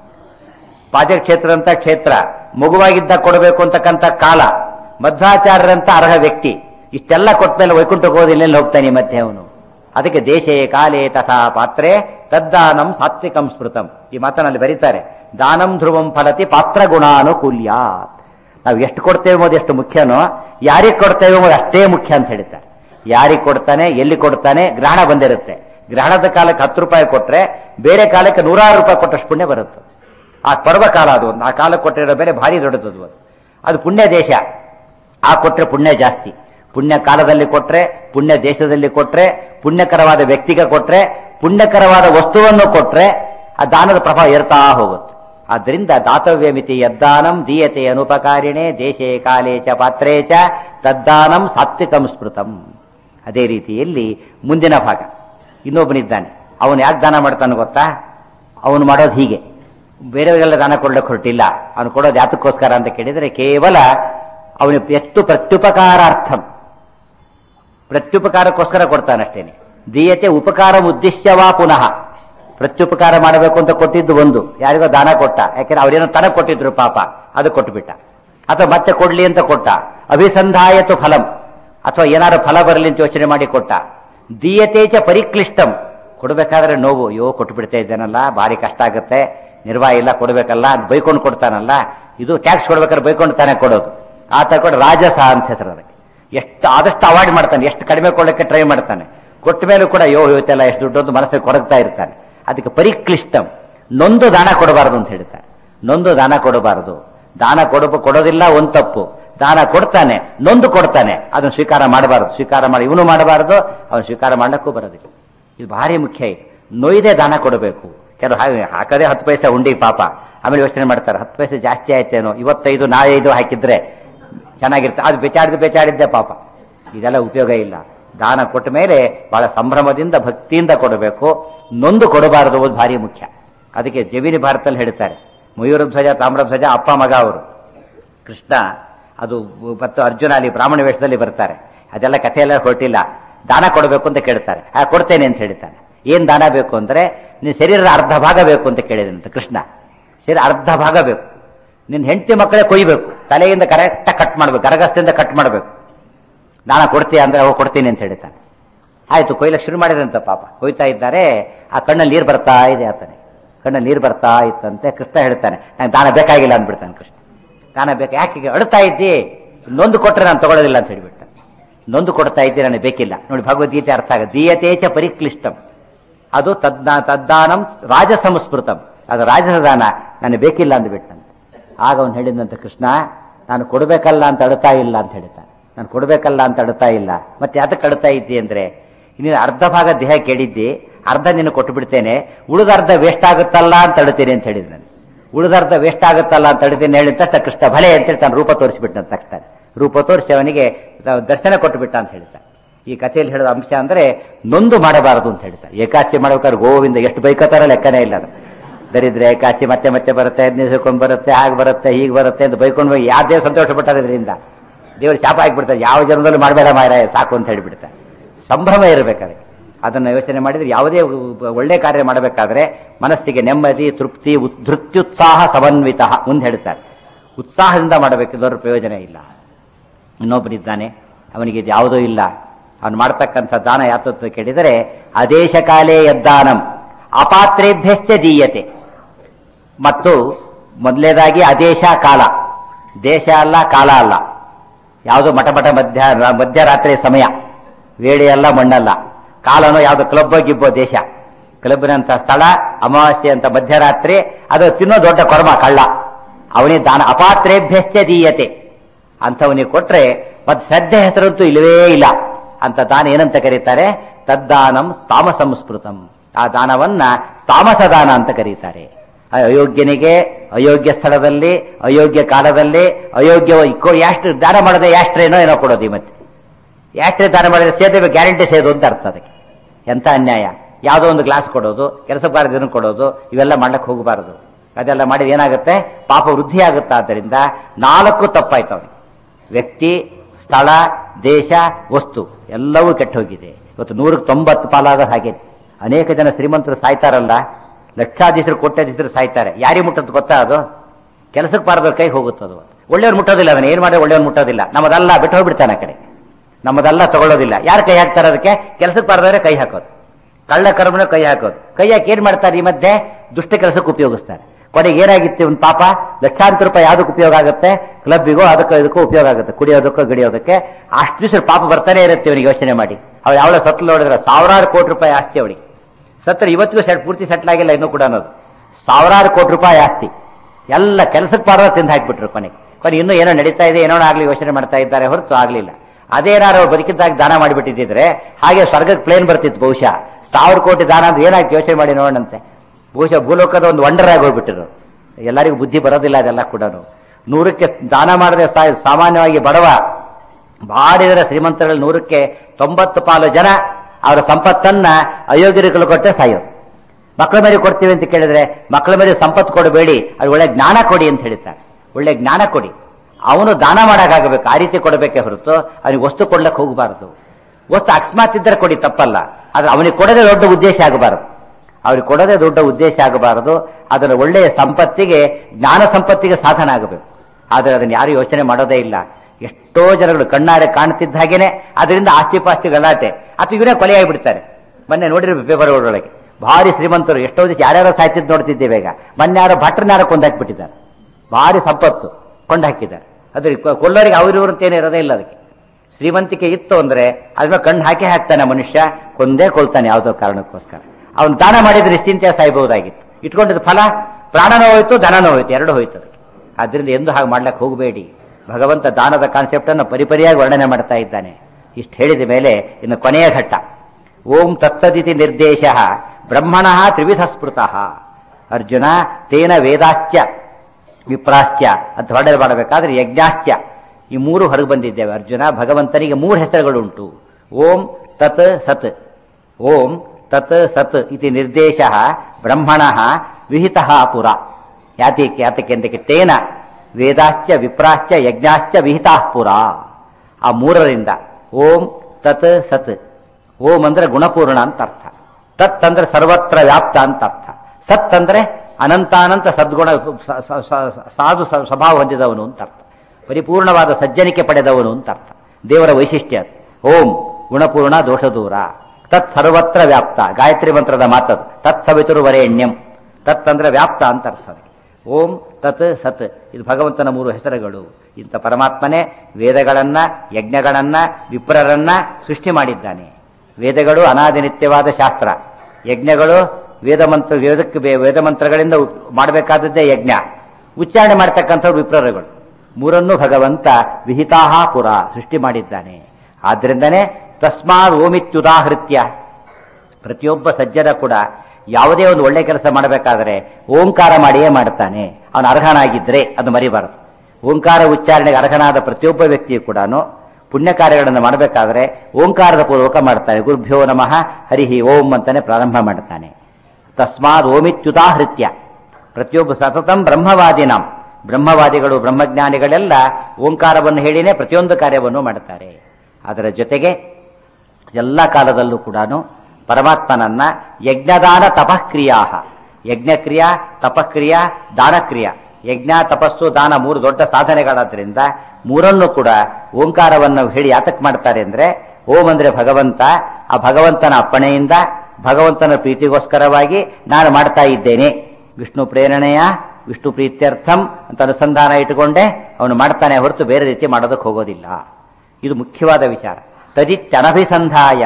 ಪಾಜಕ ಕ್ಷೇತ್ರದಂತ ಕ್ಷೇತ್ರ ಮಗುವಾಗಿದ್ದ ಕೊಡಬೇಕು ಅಂತಕ್ಕಂಥ ಕಾಲ ಮಧ್ವಾಚಾರ್ಯರಂತ ಅರ್ಹ ವ್ಯಕ್ತಿ ಇಷ್ಟೆಲ್ಲ ಕೊಟ್ಟ ಮೇಲೆ ವೈಕುಂಠಕ್ಕೆ ಹೋದಿಲ್ಲ ಹೋಗ್ತಾನೆ ಈ ಮಧ್ಯೆ ಅವನು ಅದಕ್ಕೆ ದೇಶೇ ಕಾಲೇ ತಥಾ ಪಾತ್ರೆ ತದ್ದಾನಂ ಸಾತ್ವಿಕಂ ಸ್ಮೃತಂ ಈ ಮಾತನಲ್ಲಿ ಬರೀತಾರೆ ದಾನಂ ಧ್ರುವಂ ಫಲತಿ ಪಾತ್ರ ಗುಣಾನುಕೂಲ್ಯಾತ್ ನಾವು ಎಷ್ಟು ಕೊಡ್ತೇವೆ ಎಂಬುದು ಎಷ್ಟು ಮುಖ್ಯನೋ ಯಾರಿಗೆ ಕೊಡ್ತೇವೆ ಎಂಬುದು ಅಷ್ಟೇ ಮುಖ್ಯ ಅಂತ ಹೇಳ್ತಾರೆ ಯಾರಿಗೆ ಕೊಡ್ತಾನೆ ಎಲ್ಲಿ ಕೊಡ್ತಾನೆ ಗ್ರಹಣ ಬಂದಿರುತ್ತೆ ಗ್ರಹಣದ ಕಾಲಕ್ಕೆ ಹತ್ತು ರೂಪಾಯಿ ಕೊಟ್ರೆ ಬೇರೆ ಕಾಲಕ್ಕೆ ನೂರಾರು ರೂಪಾಯಿ ಕೊಟ್ಟಷ್ಟು ಪುಣ್ಯ ಬರುತ್ತೆ ಆ ಪರ್ವ ಕಾಲ ಅದು ಒಂದು ಆ ಕಾಲಕ್ಕೆ ಕೊಟ್ಟಿರೋ ಬೆಲೆ ಭಾರಿ ದೊಡ್ಡದು ಅದು ಅದು ಪುಣ್ಯ ದೇಶ ಆ ಕೊಟ್ರೆ ಪುಣ್ಯ ಜಾಸ್ತಿ ಪುಣ್ಯ ಕಾಲದಲ್ಲಿ ಕೊಟ್ರೆ ಪುಣ್ಯ ದೇಶದಲ್ಲಿ ಕೊಟ್ರೆ ಪುಣ್ಯಕರವಾದ ವ್ಯಕ್ತಿಗೆ ಕೊಟ್ರೆ ಪುಣ್ಯಕರವಾದ ವಸ್ತುವನ್ನು ಕೊಟ್ರೆ ಆ ದಾನದ ಪ್ರಭಾವ ಏರ್ತಾ ಹೋಗುತ್ತೆ ಆದ್ದರಿಂದ ದಾತವ್ಯ ಮಿತಿ ಯದ್ದಾನಂ ದೀಯತೆ ಅನುಪಕಾರಿಣೆ ದೇಶೇ ಕಾಲೇ ಚ ಪಾತ್ರೇ ಚ ತದ್ದಾನಂ ಸಾತ್ವಿಕಂ ಸ್ಮೃತಂ ಅದೇ ರೀತಿಯಲ್ಲಿ ಮುಂದಿನ ಭಾಗ ಇನ್ನೊಬ್ಬನಿದ್ದಾನೆ ಅವನು ಯಾಕೆ ದಾನ ಮಾಡ್ತಾನೆ ಗೊತ್ತಾ ಅವನು ಮಾಡೋದು ಹೀಗೆ ಬೇರೆಯವರಿಗೆಲ್ಲ ದಾನ ಕೊಡ್ಲಿಕ್ಕೆ ಹೊರಟಿಲ್ಲ ಅವನು ಕೊಡೋದು ಯಾತಕ್ಕೋಸ್ಕರ ಅಂತ ಕೇಳಿದರೆ ಕೇವಲ ಅವನಿಗೆ ಎಷ್ಟು ಪ್ರತ್ಯುಪಕಾರಾರ್ಥಂ ಪ್ರತ್ಯುಪಕಾರಕ್ಕೋಸ್ಕರ ಕೊಡ್ತಾನಷ್ಟೇನೆ ದೀಯತೆ ಉಪಕಾರ ಉದ್ದೇಶವಾ ಪುನಃ ಪ್ರತ್ಯುಪಕಾರ ಮಾಡಬೇಕು ಅಂತ ಕೊಟ್ಟಿದ್ದು ಒಂದು ಯಾರಿಗೋ ದಾನ ಕೊಟ್ಟ ಯಾಕೆಂದ್ರೆ ಅವ್ರೇನೋ ತನಕ ಕೊಟ್ಟಿದ್ರು ಪಾಪ ಅದು ಕೊಟ್ಟುಬಿಟ್ಟ ಅಥವಾ ಮತ್ತೆ ಕೊಡ್ಲಿ ಅಂತ ಕೊಟ್ಟ ಅಭಿಸಂಧಾಯತು ಫಲಂ ಅಥವಾ ಏನಾದ್ರು ಫಲ ಬರಲಿ ಅಂತ ಯೋಚನೆ ಮಾಡಿ ಕೊಟ್ಟ ದೀಯತೇಚ ಪರಿಕ್ಲಿಷ್ಟಂ ಕೊಡಬೇಕಾದ್ರೆ ನೋವು ಅಯ್ಯೋ ಕೊಟ್ಟು ಬಿಡ್ತಾ ಇದ್ದೇನಲ್ಲ ಭಾರಿ ಕಷ್ಟ ಆಗುತ್ತೆ ನಿರ್ವಾಹ ಇಲ್ಲ ಕೊಡಬೇಕಲ್ಲ ಅಂತ ಬೈಕೊಂಡು ಕೊಡ್ತಾನಲ್ಲ ಇದು ಟ್ಯಾಕ್ಸ್ ಕೊಡ್ಬೇಕಾದ್ರೆ ಬೈಕೊಂಡು ತಾನೇ ಕೊಡೋದು ಆ ತರ ಕೊಟ್ಟು ರಾಜಸ ಅಂತ ಹೆಸರು ಅದಕ್ಕೆ ಎಷ್ಟು ಆದಷ್ಟು ಅವಾಯ್ಡ್ ಮಾಡ್ತಾನೆ ಎಷ್ಟು ಕಡಿಮೆ ಕೊಡಲಿಕ್ಕೆ ಟ್ರೈ ಮಾಡ್ತಾನೆ ಕೊಟ್ಟ ಮೇಲೂ ಕೂಡ ಯೋ ಇವತ್ತೆಲ್ಲ ಎಷ್ಟು ದುಡ್ಡು ಮನಸ್ಸಿಗೆ ಕೊರಗ್ತಾ ಇರ್ತಾನೆ ಅದಕ್ಕೆ ಪರಿಕ್ಲಿಷ್ಟಂ ನೊಂದು ದಾನ ಕೊಡಬಾರದು ಅಂತ ಹೇಳ್ತಾರೆ ನೊಂದು ದಾನ ಕೊಡಬಾರದು ದಾನ ಕೊಡ ಕೊಡೋದಿಲ್ಲ ಒಂದ್ ತಪ್ಪು ದಾನ ಕೊಡ್ತಾನೆ ನೊಂದು ಕೊಡ್ತಾನೆ ಅದನ್ನು ಸ್ವೀಕಾರ ಮಾಡಬಾರದು ಸ್ವೀಕಾರ ಮಾಡಿ ಇವನು ಮಾಡಬಾರದು ಅವನು ಸ್ವೀಕಾರ ಮಾಡಕ್ಕೂ ಬರೋದಿಲ್ಲ ಇದು ಭಾರಿ ಮುಖ್ಯ ಇದು ನೊಯ್ದೆ ದಾನ ಕೊಡಬೇಕು ಕೆಲವು ಹಾಗೆ ಹಾಕದೆ ಹತ್ತು ಪೈಸೆ ಉಂಡಿ ಪಾಪ ಆಮೇಲೆ ಯೋಚನೆ ಮಾಡ್ತಾರೆ ಹತ್ತು ಪೈಸೆ ಜಾಸ್ತಿ ಆಯ್ತೇನೋ ಇವತ್ತೈದು ನಾಳೆ ಐದು ಹಾಕಿದ್ರೆ ಚೆನ್ನಾಗಿರುತ್ತೆ ಅದು ಬೆಚಾಡಿದ್ದು ಬೆಚಾಡಿದ್ದೆ ಪಾಪ ಇದೆಲ್ಲ ಉಪಯೋಗ ಇಲ್ಲ ದಾನ ಕೊಟ್ಟ ಮೇಲೆ ಬಹಳ ಸಂಭ್ರಮದಿಂದ ಭಕ್ತಿಯಿಂದ ಕೊಡಬೇಕು ನೊಂದು ಕೊಡಬಾರದು ಅದು ಭಾರಿ ಮುಖ್ಯ ಅದಕ್ಕೆ ಜವಿನಿ ಭಾರತದಲ್ಲಿ ಹೇಳ್ತಾರೆ ಮಯೂರಧ್ವಜ ತಾಮ್ರಧ್ವಜ ಅಪ್ಪ ಮಗ ಅವರು ಕೃಷ್ಣ ಅದು ಮತ್ತು ಅರ್ಜುನ ಅಲ್ಲಿ ಬ್ರಾಹ್ಮಣ ವೇಷದಲ್ಲಿ ಬರ್ತಾರೆ ಅದೆಲ್ಲ ಕಥೆ ಎಲ್ಲ ಹೊರಟಿಲ್ಲ ದಾನ ಕೊಡಬೇಕು ಅಂತ ಕೇಳ್ತಾರೆ ಆ ಕೊಡ್ತೇನೆ ಅಂತ ಹೇಳ್ತಾನೆ ಏನ್ ದಾನ ಬೇಕು ಅಂದ್ರೆ ನಿನ್ನ ಶರೀರದ ಅರ್ಧ ಭಾಗ ಬೇಕು ಅಂತ ಕೇಳಿದಂತ ಕೃಷ್ಣ ಶರೀರ ಅರ್ಧ ಭಾಗ ಬೇಕು ನಿನ್ನ ಹೆಂಡತಿ ಮಕ್ಕಳೇ ಕೊಯ್ಬೇಕು ತಲೆಯಿಂದ ಕರೆಕ್ಟಾಗಿ ಕಟ್ ಮಾಡ್ಬೇಕು ಗರಗಸದಿಂದ ಕಟ್ ಮಾಡ್ಬೇಕು ದಾನ ಕೊಡ್ತೀಯ ಅಂದ್ರೆ ಅವು ಕೊಡ್ತೀನಿ ಅಂತ ಹೇಳ್ತಾನೆ ಆಯ್ತು ಕೊಯ್ಲಕ್ಕೆ ಶುರು ಮಾಡಿದ್ರಂತ ಪಾಪ ಕೊಯ್ತಾ ಇದ್ದಾರೆ ಆ ಕಣ್ಣಲ್ಲಿ ನೀರು ಬರ್ತಾ ಇದೆ ಆತನೆ ಕಣ್ಣಲ್ಲಿ ನೀರು ಬರ್ತಾ ಇತ್ತಂತೆ ಕೃಷ್ಣ ಹೇಳ್ತಾನೆ ನಂಗೆ ದಾನ ಬೇಕಾಗಿಲ್ಲ ಅಂದ್ಬಿಡ್ತಾನೆ ಕೃಷ್ಣ ದಾನ ಬೇಕು ಯಾಕೆ ಹೀಗೆ ಅಳ್ತಾ ಇದ್ದಿ ನೊಂದು ಕೊಟ್ಟರೆ ನಾನು ತಗೊಳ್ಳೋದಿಲ್ಲ ಅಂತ ಹೇಳ್ಬಿಟ್ಟ ನೊಂದು ಕೊಡ್ತಾ ಇದ್ದಿ ನನಗೆ ಬೇಕಿಲ್ಲ ನೋಡಿ ಭಗವದ್ಗೀತೆ ಅರ್ಥ ಆಗ ದೀಯತೇಚ ಪರಿಕ್ಲಿಷ್ಟಂ ಅದು ತದ್ನಾ ತದ್ದಾನಂ ರಾಜ ಸಂಸ್ಮೃತಂ ಅದು ರಾಜಸ ದಾನ ನನಗೆ ಬೇಕಿಲ್ಲ ಅಂದ್ಬಿಟ್ಟಂತೆ ಆಗ ಅವನು ಹೇಳಿದಂತೆ ಕೃಷ್ಣ ನಾನು ಕೊಡಬೇಕಲ್ಲ ಅಂತ ಅಳ್ತಾ ಇಲ್ಲ ಅಂತ ಹೇಳ್ತಾನೆ ನಾನು ಕೊಡಬೇಕಲ್ಲ ಅಂತ ಅಳ್ತಾ ಇಲ್ಲ ಮತ್ತೆ ಅದಕ್ಕೆ ಅಳ್ತಾ ಇದ್ದಿ ಅಂದ್ರೆ ನೀನು ಅರ್ಧ ಭಾಗ ದೇಹ ಕೇಳಿದ್ದಿ ಅರ್ಧ ನಿನ್ನ ಕೊಟ್ಟು ಬಿಡ್ತೇನೆ ಉಳಿದ ಅರ್ಧ ವೇಸ್ಟ್ ಆಗುತ್ತಲ್ಲ ಅಂತ ಅಳ್ತೇನೆ ಅಂತ ಹೇಳಿದ್ ನಾನು ಉಳಿದ ಅರ್ಧ ವೇಸ್ಟ್ ಆಗುತ್ತಲ್ಲ ಅಂತ ಅಳ್ತೇನೆ ಹೇಳಿದ ತಕ್ಷಣ ಕೃಷ್ಣ ಭಲೆ ಅಂತೇಳಿ ತಾನು ರೂಪ ತೋರಿಸ್ಬಿಟ್ಟ ತಕ್ಷಣ ರೂಪ ತೋರಿಸಿ ಅವನಿಗೆ ದರ್ಶನ ಕೊಟ್ಟುಬಿಟ್ಟ ಅಂತ ಹೇಳ್ತಾನೆ ಈ ಕಥೆಯಲ್ಲಿ ಹೇಳಿದ ಅಂಶ ಅಂದ್ರೆ ನೊಂದು ಮಾಡಬಾರದು ಅಂತ ಹೇಳ್ತಾರೆ ಏಕಾಚಿ ಮಾಡ್ಬೇಕಾದ್ರೆ ಗೋವಿಂದ ಎಷ್ಟು ಬೈಕತ್ತಾರ ಲೆಕ್ಕನೇ ಇಲ್ಲ ಅದು ದರಿದ್ರೆ ಏಕಾಚಿ ಮತ್ತೆ ಮತ್ತೆ ಬರುತ್ತೆ ಹದಿನೈದು ಬರುತ್ತೆ ಹಾಗೆ ಬರುತ್ತೆ ಹೀಗೆ ಬರುತ್ತೆ ಅಂತ ಬೈಕೊಂಡು ಹೋಗಿ ಯಾವ ದೇವ್ರು ಸಂತೋಷ ಪಟ್ಟಾರೆ ಇದರಿಂದ ದೇವ್ರು ಶಾಪ ಹಾಕಿಬಿಡ್ತಾರೆ ಯಾವ ಜನ್ಮದಲ್ಲೂ ಮಾಡಬೇಡ ಮಾರ ಸಾಕು ಅಂತ ಹೇಳಿಬಿಡ್ತಾರೆ ಸಂಭ್ರಮ ಇರಬೇಕಾದ್ರೆ ಅದನ್ನ ಯೋಚನೆ ಮಾಡಿದ್ರೆ ಯಾವುದೇ ಒಳ್ಳೆ ಕಾರ್ಯ ಮಾಡಬೇಕಾದ್ರೆ ಮನಸ್ಸಿಗೆ ನೆಮ್ಮದಿ ತೃಪ್ತಿ ಧೃತ್ಯುತ್ಸಾಹ ಸಮನ್ವಿತ ಮುಂದೆ ಹೇಳ್ತಾರೆ ಉತ್ಸಾಹದಿಂದ ಮಾಡಬೇಕು ಇದರ ಪ್ರಯೋಜನ ಇಲ್ಲ ಇನ್ನೊಬ್ಬನಿದ್ದಾನೆ ಅವನಿಗೆ ಇದು ಯಾವುದೂ ಇಲ್ಲ ಅವನು ಮಾಡ್ತಕ್ಕಂಥ ದಾನ ಯಾತತ್ವ ಕೇಳಿದರೆ ಅದೇಶ ಕಾಲೇ ಯದ್ದಾನಂ ಅಪಾತ್ರೇಭ್ಯಶ್ಚ ದೀಯತೆ ಮತ್ತು ಮೊದಲೇದಾಗಿ ಅದೇಶ ಕಾಲ ದೇಶ ಅಲ್ಲ ಕಾಲ ಅಲ್ಲ ಯಾವುದು ಮಠ ಮಠ ಮಧ್ಯ ಮಧ್ಯರಾತ್ರಿ ಸಮಯ ವೇಳೆ ಅಲ್ಲ ಮಣ್ಣಲ್ಲ ಕಾಲನೋ ಯಾವುದು ಕ್ಲಬ್ ಗಿಬ್ಬೋ ದೇಶ ಕ್ಲಬ್ನಂತ ಸ್ಥಳ ಅಮಾವಾಸ್ಯೆ ಅಂತ ಮಧ್ಯರಾತ್ರಿ ಅದು ತಿನ್ನೋ ದೊಡ್ಡ ಕೊರಮ ಕಳ್ಳ ಅವನಿಗೆ ದಾನ ಅಪಾತ್ರೇಭ್ಯಶ್ಚ ದೀಯತೆ ಅಂಥವನಿಗೆ ಕೊಟ್ರೆ ಮತ್ತೆ ಶ್ರದ್ಧೆ ಹೆಸರಂತೂ ಇಲ್ಲವೇ ಇಲ್ಲ ಅಂತ ದಾನ ಏನಂತ ಕರೀತಾರೆ ತದ್ದಾನಂ ತಾಮಸಂಸ್ಮೃತಂ ಆ ದಾನವನ್ನ ತಾಮಸ ದಾನ ಅಂತ ಕರೀತಾರೆ ಅಯೋಗ್ಯನಿಗೆ ಅಯೋಗ್ಯ ಸ್ಥಳದಲ್ಲಿ ಅಯೋಗ್ಯ ಕಾಲದಲ್ಲಿ ಅಯೋಗ್ಯ ಇಕ್ಕೋ ಯಾಷ್ಟ್ರ ದಾನ ಮಾಡದೆ ಯಾಷ್ಟ್ರೇನೋ ಏನೋ ಕೊಡೋದು ಈ ಮತ್ತೆ ಯಾಷ್ಟ್ರೆ ದಾನ ಮಾಡಿದ್ರೆ ಸೇದೆ ಗ್ಯಾರಂಟಿ ಸೇದು ಅಂತ ಅರ್ಥ ಅದಕ್ಕೆ ಎಂತ ಅನ್ಯಾಯ ಯಾವುದೋ ಒಂದು ಗ್ಲಾಸ್ ಕೊಡೋದು ಕೆಲಸಗಾರದನ್ನು ಕೊಡೋದು ಇವೆಲ್ಲ ಮಾಡಕ್ಕೆ ಹೋಗಬಾರದು ಅದೆಲ್ಲ ಮಾಡಿದ್ರೆ ಏನಾಗುತ್ತೆ ಪಾಪ ವೃದ್ಧಿ ಆಗುತ್ತೆ ಆದ್ದರಿಂದ ನಾಲ್ಕು ತಪ್ಪಾಯ್ತು ಅವನಿಗೆ ವ್ಯಕ್ತಿ ಸ್ಥಳ ದೇಶ ವಸ್ತು ಎಲ್ಲವೂ ಕೆಟ್ಟ ಹೋಗಿದೆ ಇವತ್ತು ನೂರಕ್ಕೆ ತೊಂಬತ್ತು ಪಾಲಾದ ಹಾಗೆ ಅನೇಕ ಜನ ಶ್ರೀಮಂತರು ಸಾಯ್ತಾರಲ್ಲ ಲಕ್ಷಾಧೀಶರು ಕೋಟ್ಯಾಧೀಶರು ಸಾಯ್ತಾರೆ ಯಾರಿಗೆ ಮುಟ್ಟದ್ದು ಗೊತ್ತಾ ಅದು ಕೆಲಸಕ್ಕೆ ಬಾರದವ್ರ ಕೈ ಹೋಗುತ್ತದು ಒಳ್ಳೆಯವ್ರು ಮುಟ್ಟೋದಿಲ್ಲ ಅದನ್ನ ಏನ್ ಮಾಡಿದ್ರೆ ಒಳ್ಳೆಯವ್ರು ಮುಟ್ಟೋದಿಲ್ಲ ನಮ್ಮದಲ್ಲ ಬಿಟ್ಟು ಹೋಗ್ಬಿಡ್ತಾನೆ ಆ ಕಡೆ ನಮ್ಮದೆಲ್ಲ ತಗೊಳ್ಳೋದಿಲ್ಲ ಯಾರು ಕೈ ಹಾಕ್ತಾರೆ ಅದಕ್ಕೆ ಕೆಲಸಕ್ಕೆ ಬಾರದವ್ರೆ ಕೈ ಹಾಕೋದು ಕಳ್ಳ ಕರ್ಮನ ಕೈ ಹಾಕೋದು ಕೈ ಹಾಕಿ ಏನ್ ಮಾಡ್ತಾರೆ ಈ ಮಧ್ಯೆ ದುಷ್ಟ ಕೆಲಸಕ್ಕೆ ಉಪಯೋಗಿಸ್ತಾರೆ ಕೊನೆಗೆ ಏನಾಗಿತ್ತು ಒಂದು ಪಾಪ ಲಕ್ಷಾಂತರ ರೂಪಾಯಿ ಯಾವುದಕ್ಕೆ ಉಪಯೋಗ ಆಗುತ್ತೆ ಕ್ಲಬ್ಬಿಗೋ ಅದಕ್ಕೋ ಇದಕ್ಕೂ ಉಪಯೋಗ ಆಗುತ್ತೆ ಕುಡಿಯೋದಕ್ಕೋ ಗಿಡಿಯೋದಕ್ಕೆ ಅಷ್ಟು ದಿವಸ ಪಾಪ ಬರ್ತಾನೆ ಇರುತ್ತೆ ಅವನಿಗೆ ಯೋಚನೆ ಮಾಡಿ ಅವಳು ಯಾವಳ ಸತ್ಲು ನೋಡಿದ್ರೆ ಸಾವಿರಾರು ಕೋಟಿ ರೂಪಾಯಿ ಆಸ್ತಿ ಅವಳಿಗೆ ಸತ್ರ ಇವತ್ತಿಗೂ ಸೆಟ್ ಪೂರ್ತಿ ಸೆಟ್ಲ್ ಆಗಿಲ್ಲ ಇನ್ನೂ ಕೂಡ ಅನ್ನೋದು ಸಾವಿರಾರು ಕೋಟಿ ರೂಪಾಯಿ ಆಸ್ತಿ ಎಲ್ಲ ಕೆಲಸಕ್ಕೆ ಪಾರ ತಿಂದು ಹಾಕ್ಬಿಟ್ರು ಕೊನೆಗೆ ಕೊನೆ ಇನ್ನೂ ಏನೋ ನಡೀತಾ ಇದೆ ಏನೋ ಆಗ್ಲಿ ಯೋಚನೆ ಮಾಡ್ತಾ ಇದ್ದಾರೆ ಹೊರತು ಆಗ್ಲಿಲ್ಲ ಅದೇನಾರು ಬದುಕಿದ್ದಾಗ ದಾನ ಮಾಡಿಬಿಟ್ಟಿದ್ರೆ ಹಾಗೆ ಸ್ವರ್ಗಕ್ಕೆ ಪ್ಲೇನ್ ಬರ್ತಿತ್ತು ಬಹುಶಃ ಸಾವಿರ ಕೋಟಿ ದಾನ ಅಂದ್ರೆ ಏನಾಗ್ತಿ ಯೋಚನೆ ಮಾಡಿ ನೋಡಂತೆ ಬಹುಶಃ ಭೂಲೋಕದ ಒಂದು ವಂಡರ್ ಆಗಿ ಹೋಗ್ಬಿಟ್ಟಿರು ಎಲ್ಲರಿಗೂ ಬುದ್ಧಿ ಬರೋದಿಲ್ಲ ಅದೆಲ್ಲ ಕೂಡ ನೂರಕ್ಕೆ ದಾನ ಮಾಡದೆ ಸಾಮಾನ್ಯವಾಗಿ ಬಡವ ಭಾರಿ ಜನ ಶ್ರೀಮಂತರಲ್ಲಿ ನೂರಕ್ಕೆ ತೊಂಬತ್ತು ಪಾಲು ಜನ ಅವರ ಸಂಪತ್ತನ್ನ ಅಯೋಗ್ಯರಿಗಳು ಕೊಟ್ಟೆ ಸಾಯೋದು ಮಕ್ಕಳ ಮೇಲೆ ಕೊಡ್ತೀವಿ ಅಂತ ಕೇಳಿದ್ರೆ ಮಕ್ಕಳ ಮೇಲೆ ಸಂಪತ್ತು ಕೊಡಬೇಡಿ ಅದು ಒಳ್ಳೆ ಜ್ಞಾನ ಕೊಡಿ ಅಂತ ಹೇಳ್ತಾರೆ ಒಳ್ಳೆ ಜ್ಞಾನ ಕೊಡಿ ಅವನು ದಾನ ಮಾಡಕ್ಕಾಗಬೇಕು ಆ ರೀತಿ ಕೊಡಬೇಕೇ ಹೊರತು ಅವನಿಗೆ ವಸ್ತು ಕೊಡ್ಲಕ್ಕೆ ಹೋಗಬಾರದು ವಸ್ತು ಅಕಸ್ಮಾತ್ ಇದ್ದರೆ ಕೊಡಿ ತಪ್ಪಲ್ಲ ಆದ್ರೆ ಅವನಿಗೆ ಕೊಡೋದೇ ದೊಡ್ಡ ಉದ್ದೇಶ ಆಗಬಾರದು ಅವ್ರಿಗೆ ಕೊಡೋದೇ ದೊಡ್ಡ ಉದ್ದೇಶ ಆಗಬಾರದು ಅದರ ಒಳ್ಳೆಯ ಸಂಪತ್ತಿಗೆ ಜ್ಞಾನ ಸಂಪತ್ತಿಗೆ ಸಾಧನ ಆಗಬೇಕು ಆದರೆ ಅದನ್ನು ಯಾರು ಯೋಚನೆ ಮಾಡೋದೇ ಇಲ್ಲ ಎಷ್ಟೋ ಜನಗಳು ಕಣ್ಣಾರೆ ಕಾಣ್ತಿದ್ದ ಹಾಗೇನೆ ಅದರಿಂದ ಆಸ್ತಿ ಪಾಸ್ತಿ ಗಲಾಟೆ ಅಥವಾ ಇವರೇ ಕೊಲೆಯಾಗಿಬಿಡ್ತಾರೆ ಮೊನ್ನೆ ನೋಡಿರೋ ಪೇಪರ್ ಒಳಗೆ ಭಾರಿ ಶ್ರೀಮಂತರು ಎಷ್ಟೋ ದಿವಸ ಯಾರ್ಯಾರೋ ಸಾಯ್ತಿದ್ದು ನೋಡ್ತಿದ್ದೇವೆ ಈಗ ಮೊನ್ನೆ ಯಾರೋ ಭಟ್ರನಾರ ಕೊಂದಾಕ್ಬಿಟ್ಟಿದ್ದಾರೆ ಭಾರಿ ಸಂಪತ್ತು ಕೊಂಡಾಕಿದ್ದಾರೆ ಅದ್ರ ಕೊಲ್ಲೋರಿಗೆ ಅವ್ರಿವ್ರು ಅಂತ ಏನು ಇರೋದೇ ಇಲ್ಲ ಅದಕ್ಕೆ ಶ್ರೀಮಂತಿಕೆ ಇತ್ತು ಅಂದ್ರೆ ಅದ್ರ ಕಣ್ಣು ಹಾಕಿ ಹಾಕ್ತಾನೆ ಮನುಷ್ಯ ಕೊಂದೇ ಕೊಲ್ತಾನೆ ಯಾವುದೋ ಕಾರಣಕ್ಕೋಸ್ಕರ ಅವನು ದಾನ ಮಾಡಿದ್ರೆ ನಿಶ್ಚಿಂತೆ ಸಾಯ್ಬಹುದಾಗಿತ್ತು ಇಟ್ಕೊಂಡಿದ್ದ ಫಲ ಪ್ರಾಣನೂ ಹೋಯ್ತು ಧನನೂ ಹೋಯ್ತು ಎರಡು ಹೋಯ್ತು ಅದಕ್ಕೆ ಆದ್ರಿಂದ ಎಂದು ಹಾಗೆ ಮಾಡ್ಲಿಕ್ಕೆ ಹೋಗಬೇಡಿ ಭಗವಂತ ದಾನದ ಕಾನ್ಸೆಪ್ಟ್ ಅನ್ನು ಪರಿಪರಿಯಾಗಿ ವರ್ಣನೆ ಮಾಡ್ತಾ ಇದ್ದಾನೆ ಇಷ್ಟು ಹೇಳಿದ ಮೇಲೆ ಇನ್ನು ಕೊನೆಯ ಘಟ್ಟ ಓಂ ತತ್ತದಿತಿ ನಿರ್ದೇಶ ಬ್ರಹ್ಮಣ ತ್ರಿವಿಧ ಸ್ಮೃತಃ ಅರ್ಜುನ ತೇನ ವೇದಾಶ್ಚ ವಿಪ್ರಾಶ್ಚ ಅಂತ ಹೊರಡಲು ಮಾಡಬೇಕಾದ್ರೆ ಯಜ್ಞಾಶ್ಚ ಈ ಮೂರು ಹೊರಗೆ ಬಂದಿದ್ದೇವೆ ಅರ್ಜುನ ಭಗವಂತನಿಗೆ ಮೂರು ಹೆಸರುಗಳುಂಟು ಓಂ ತತ್ ಸತ್ ಓಂ ತತ್ ಸತ್ ಇತಿ ನಿರ್ದೇಶ ಬ್ರಹ್ಮಣ ವಿಹಿತ ಪುರ ಯಾತಿಕೆ ಯಾತಕ್ಕೆ ಅಂತಕ್ಕೆ ತೇನ ವೇದಾಶ್ಚ ವಿಪ್ರಾಶ್ಚ ಯಜ್ಞಾಶ್ಚ ವಿಹಿತಾ ಪುರ ಆ ಮೂರರಿಂದ ಓಂ ತತ್ ಸತ್ ಓಂ ಅಂದ್ರೆ ಗುಣಪೂರ್ಣ ಅಂತ ಅರ್ಥ ತತ್ ಅಂದ್ರೆ ಸರ್ವತ್ರ ವ್ಯಾಪ್ತ ಅಂತ ಅರ್ಥ ಸತ್ ಅಂದ್ರೆ ಅನಂತಾನಂತ ಸದ್ಗುಣ ಸ- ಸ- ಸ- ಸಾಧು ಸ- ಸ್ವಭಾವ ಹೊಂದಿದವನು ಅಂತ ಅರ್ಥ ಪರಿಪೂರ್ಣವಾದ ಸಜ್ಜನಿಕೆ ಪಡೆದವನು ಅಂತ ಅರ್ಥ ದೇವರ ವೈಶಿಷ್ಟ್ಯ ಅದು. ಓಂ ಗುಣಪೂರ್ಣ ದೋಷ ದೂರ ತತ್ ಸರ್ವತ್ರ ವ್ಯಾಪ್ತ ಗಾಯತ್ರಿ ಮಂತ್ರದ ಮಾತದು ತತ್ ಸವಿತುರು ವರೇಣ್ಯಂ ತತ್ ಅಂದ್ರೆ ವ್ಯಾಪ್ತ ಅಂತ ಅರ್ಥ ಅದಕ್ಕೆ. ಓಂ ತತ್ ಸತ್ ಇದು ಭಗವಂತನ ಮೂರು ಹೆಸರುಗಳು ಇಂಥ ಪರಮಾತ್ಮನೇ ವೇದಗಳನ್ನ ಯಜ್ಞಗಳನ್ನ ವಿಪ್ರರನ್ನ ಸೃಷ್ಟಿ ಮಾಡಿದ್ದಾನೆ ವೇದಗಳು ಅನಾದಿ ನಿತ್ಯವಾದ ಶಾಸ್ತ್ರ ಯಜ್ಞಗಳು ವೇದ ಮಂತ್ರ ವೇದಕ್ಕೆ ಬೇ- ವೇದ ಮಂತ್ರಗಳಿಂದ ಉ- ಮಾಡಬೇಕಾದದ್ದೇ ಯಜ್ಞ ಉಚ್ಚಾರಣೆ ಮಾಡ್ತಕ್ಕಂಥವ್ರು ವಿಪ್ರರುಗಳು ಮೂರನ್ನೂ ಭಗವಂತ ವಿಹಿತಾಹ ಪುರ ಸೃಷ್ಟಿ ಮಾಡಿದ್ದಾನೆ ಆದ್ರಿಂದನೇ ತಸ್ಮಾತ್ ಓಮಿತ್ಯುದಾಹೃತ್ಯ ಪ್ರತಿಯೊಬ್ಬ ಸಜ್ಜನ ಕೂಡ ಯಾವುದೇ ಒಂದು ಒಳ್ಳೆ ಕೆಲಸ ಮಾಡಬೇಕಾದ್ರೆ ಓಂಕಾರ ಮಾಡಿಯೇ ಮಾಡ್ತಾನೆ ಅವನು ಅರ್ಹನಾಗಿದ್ರೆ ಅದು ಮರಿಬಾರದು ಓಂಕಾರ ಉಚ್ಚಾರಣೆಗೆ ಅರ್ಹನಾದ ಪ್ರತಿಯೊಬ್ಬ ವ್ಯಕ್ತಿಯು ಕೂಡ ಪುಣ್ಯ ಕಾರ್ಯಗಳನ್ನು ಮಾಡಬೇಕಾದ್ರೆ ಓಂಕಾರದ ಪೂರ್ವಕ ಮಾಡ್ತಾನೆ ಗುರುಭ್ಯೋ ನಮಃ ಹರಿಹಿ ಓಂ ಅಂತಾನೆ ಪ್ರಾರಂಭ ಮಾಡ್ತಾನೆ ತಸ್ಮಾತ್ ಓಮಿತ್ಯುದಾಹೃತ್ಯ ಪ್ರತಿಯೊಬ್ಬ ಸತತಂ ಬ್ರಹ್ಮವಾದಿನಾಂ ಬ್ರಹ್ಮವಾದಿಗಳು ಬ್ರಹ್ಮಜ್ಞಾನಿಗಳೆಲ್ಲ ಓಂಕಾರವನ್ನು ಹೇಳಿನೇ ಪ್ರತಿಯೊಂದು ಕಾರ್ಯವನ್ನು ಮಾಡ್ತಾರೆ ಅದರ ಜೊತೆಗೆ ಎಲ್ಲ ಕಾಲದಲ್ಲೂ ಕೂಡ ಪರಮಾತ್ಮನನ್ನ ಯಜ್ಞದಾನ ತಪಃಕ್ರಿಯಾ ಯಜ್ಞಕ್ರಿಯಾ ತಪಕ್ರಿಯಾ ದಾನಕ್ರಿಯಾ ಯಜ್ಞ ತಪಸ್ಸು ದಾನ ಮೂರು ದೊಡ್ಡ ಸಾಧನೆಗಳಾದ್ರಿಂದ ಮೂರನ್ನು ಕೂಡ ಓಂಕಾರವನ್ನು ಹೇಳಿ ಯಾತಕ್ ಮಾಡ್ತಾರೆ ಅಂದ್ರೆ ಓಂ ಅಂದ್ರೆ ಭಗವಂತ ಆ ಭಗವಂತನ ಅಪ್ಪಣೆಯಿಂದ ಭಗವಂತನ ಪ್ರೀತಿಗೋಸ್ಕರವಾಗಿ ನಾನು ಮಾಡ್ತಾ ಇದ್ದೇನೆ ವಿಷ್ಣು ಪ್ರೇರಣೆಯ ವಿಷ್ಣು ಪ್ರೀತ್ಯರ್ಥಂ ಅಂತ ಅನುಸಂಧಾನ ಇಟ್ಟುಕೊಂಡೆ ಅವನು ಮಾಡ್ತಾನೆ ಹೊರತು ಬೇರೆ ರೀತಿ ಮಾಡೋದಕ್ಕೆ ಹೋಗೋದಿಲ್ಲ ಇದು ಮುಖ್ಯವಾದ ವಿಚಾರ ತದಿತ್ಯನಭಿಸಂಧಾಯ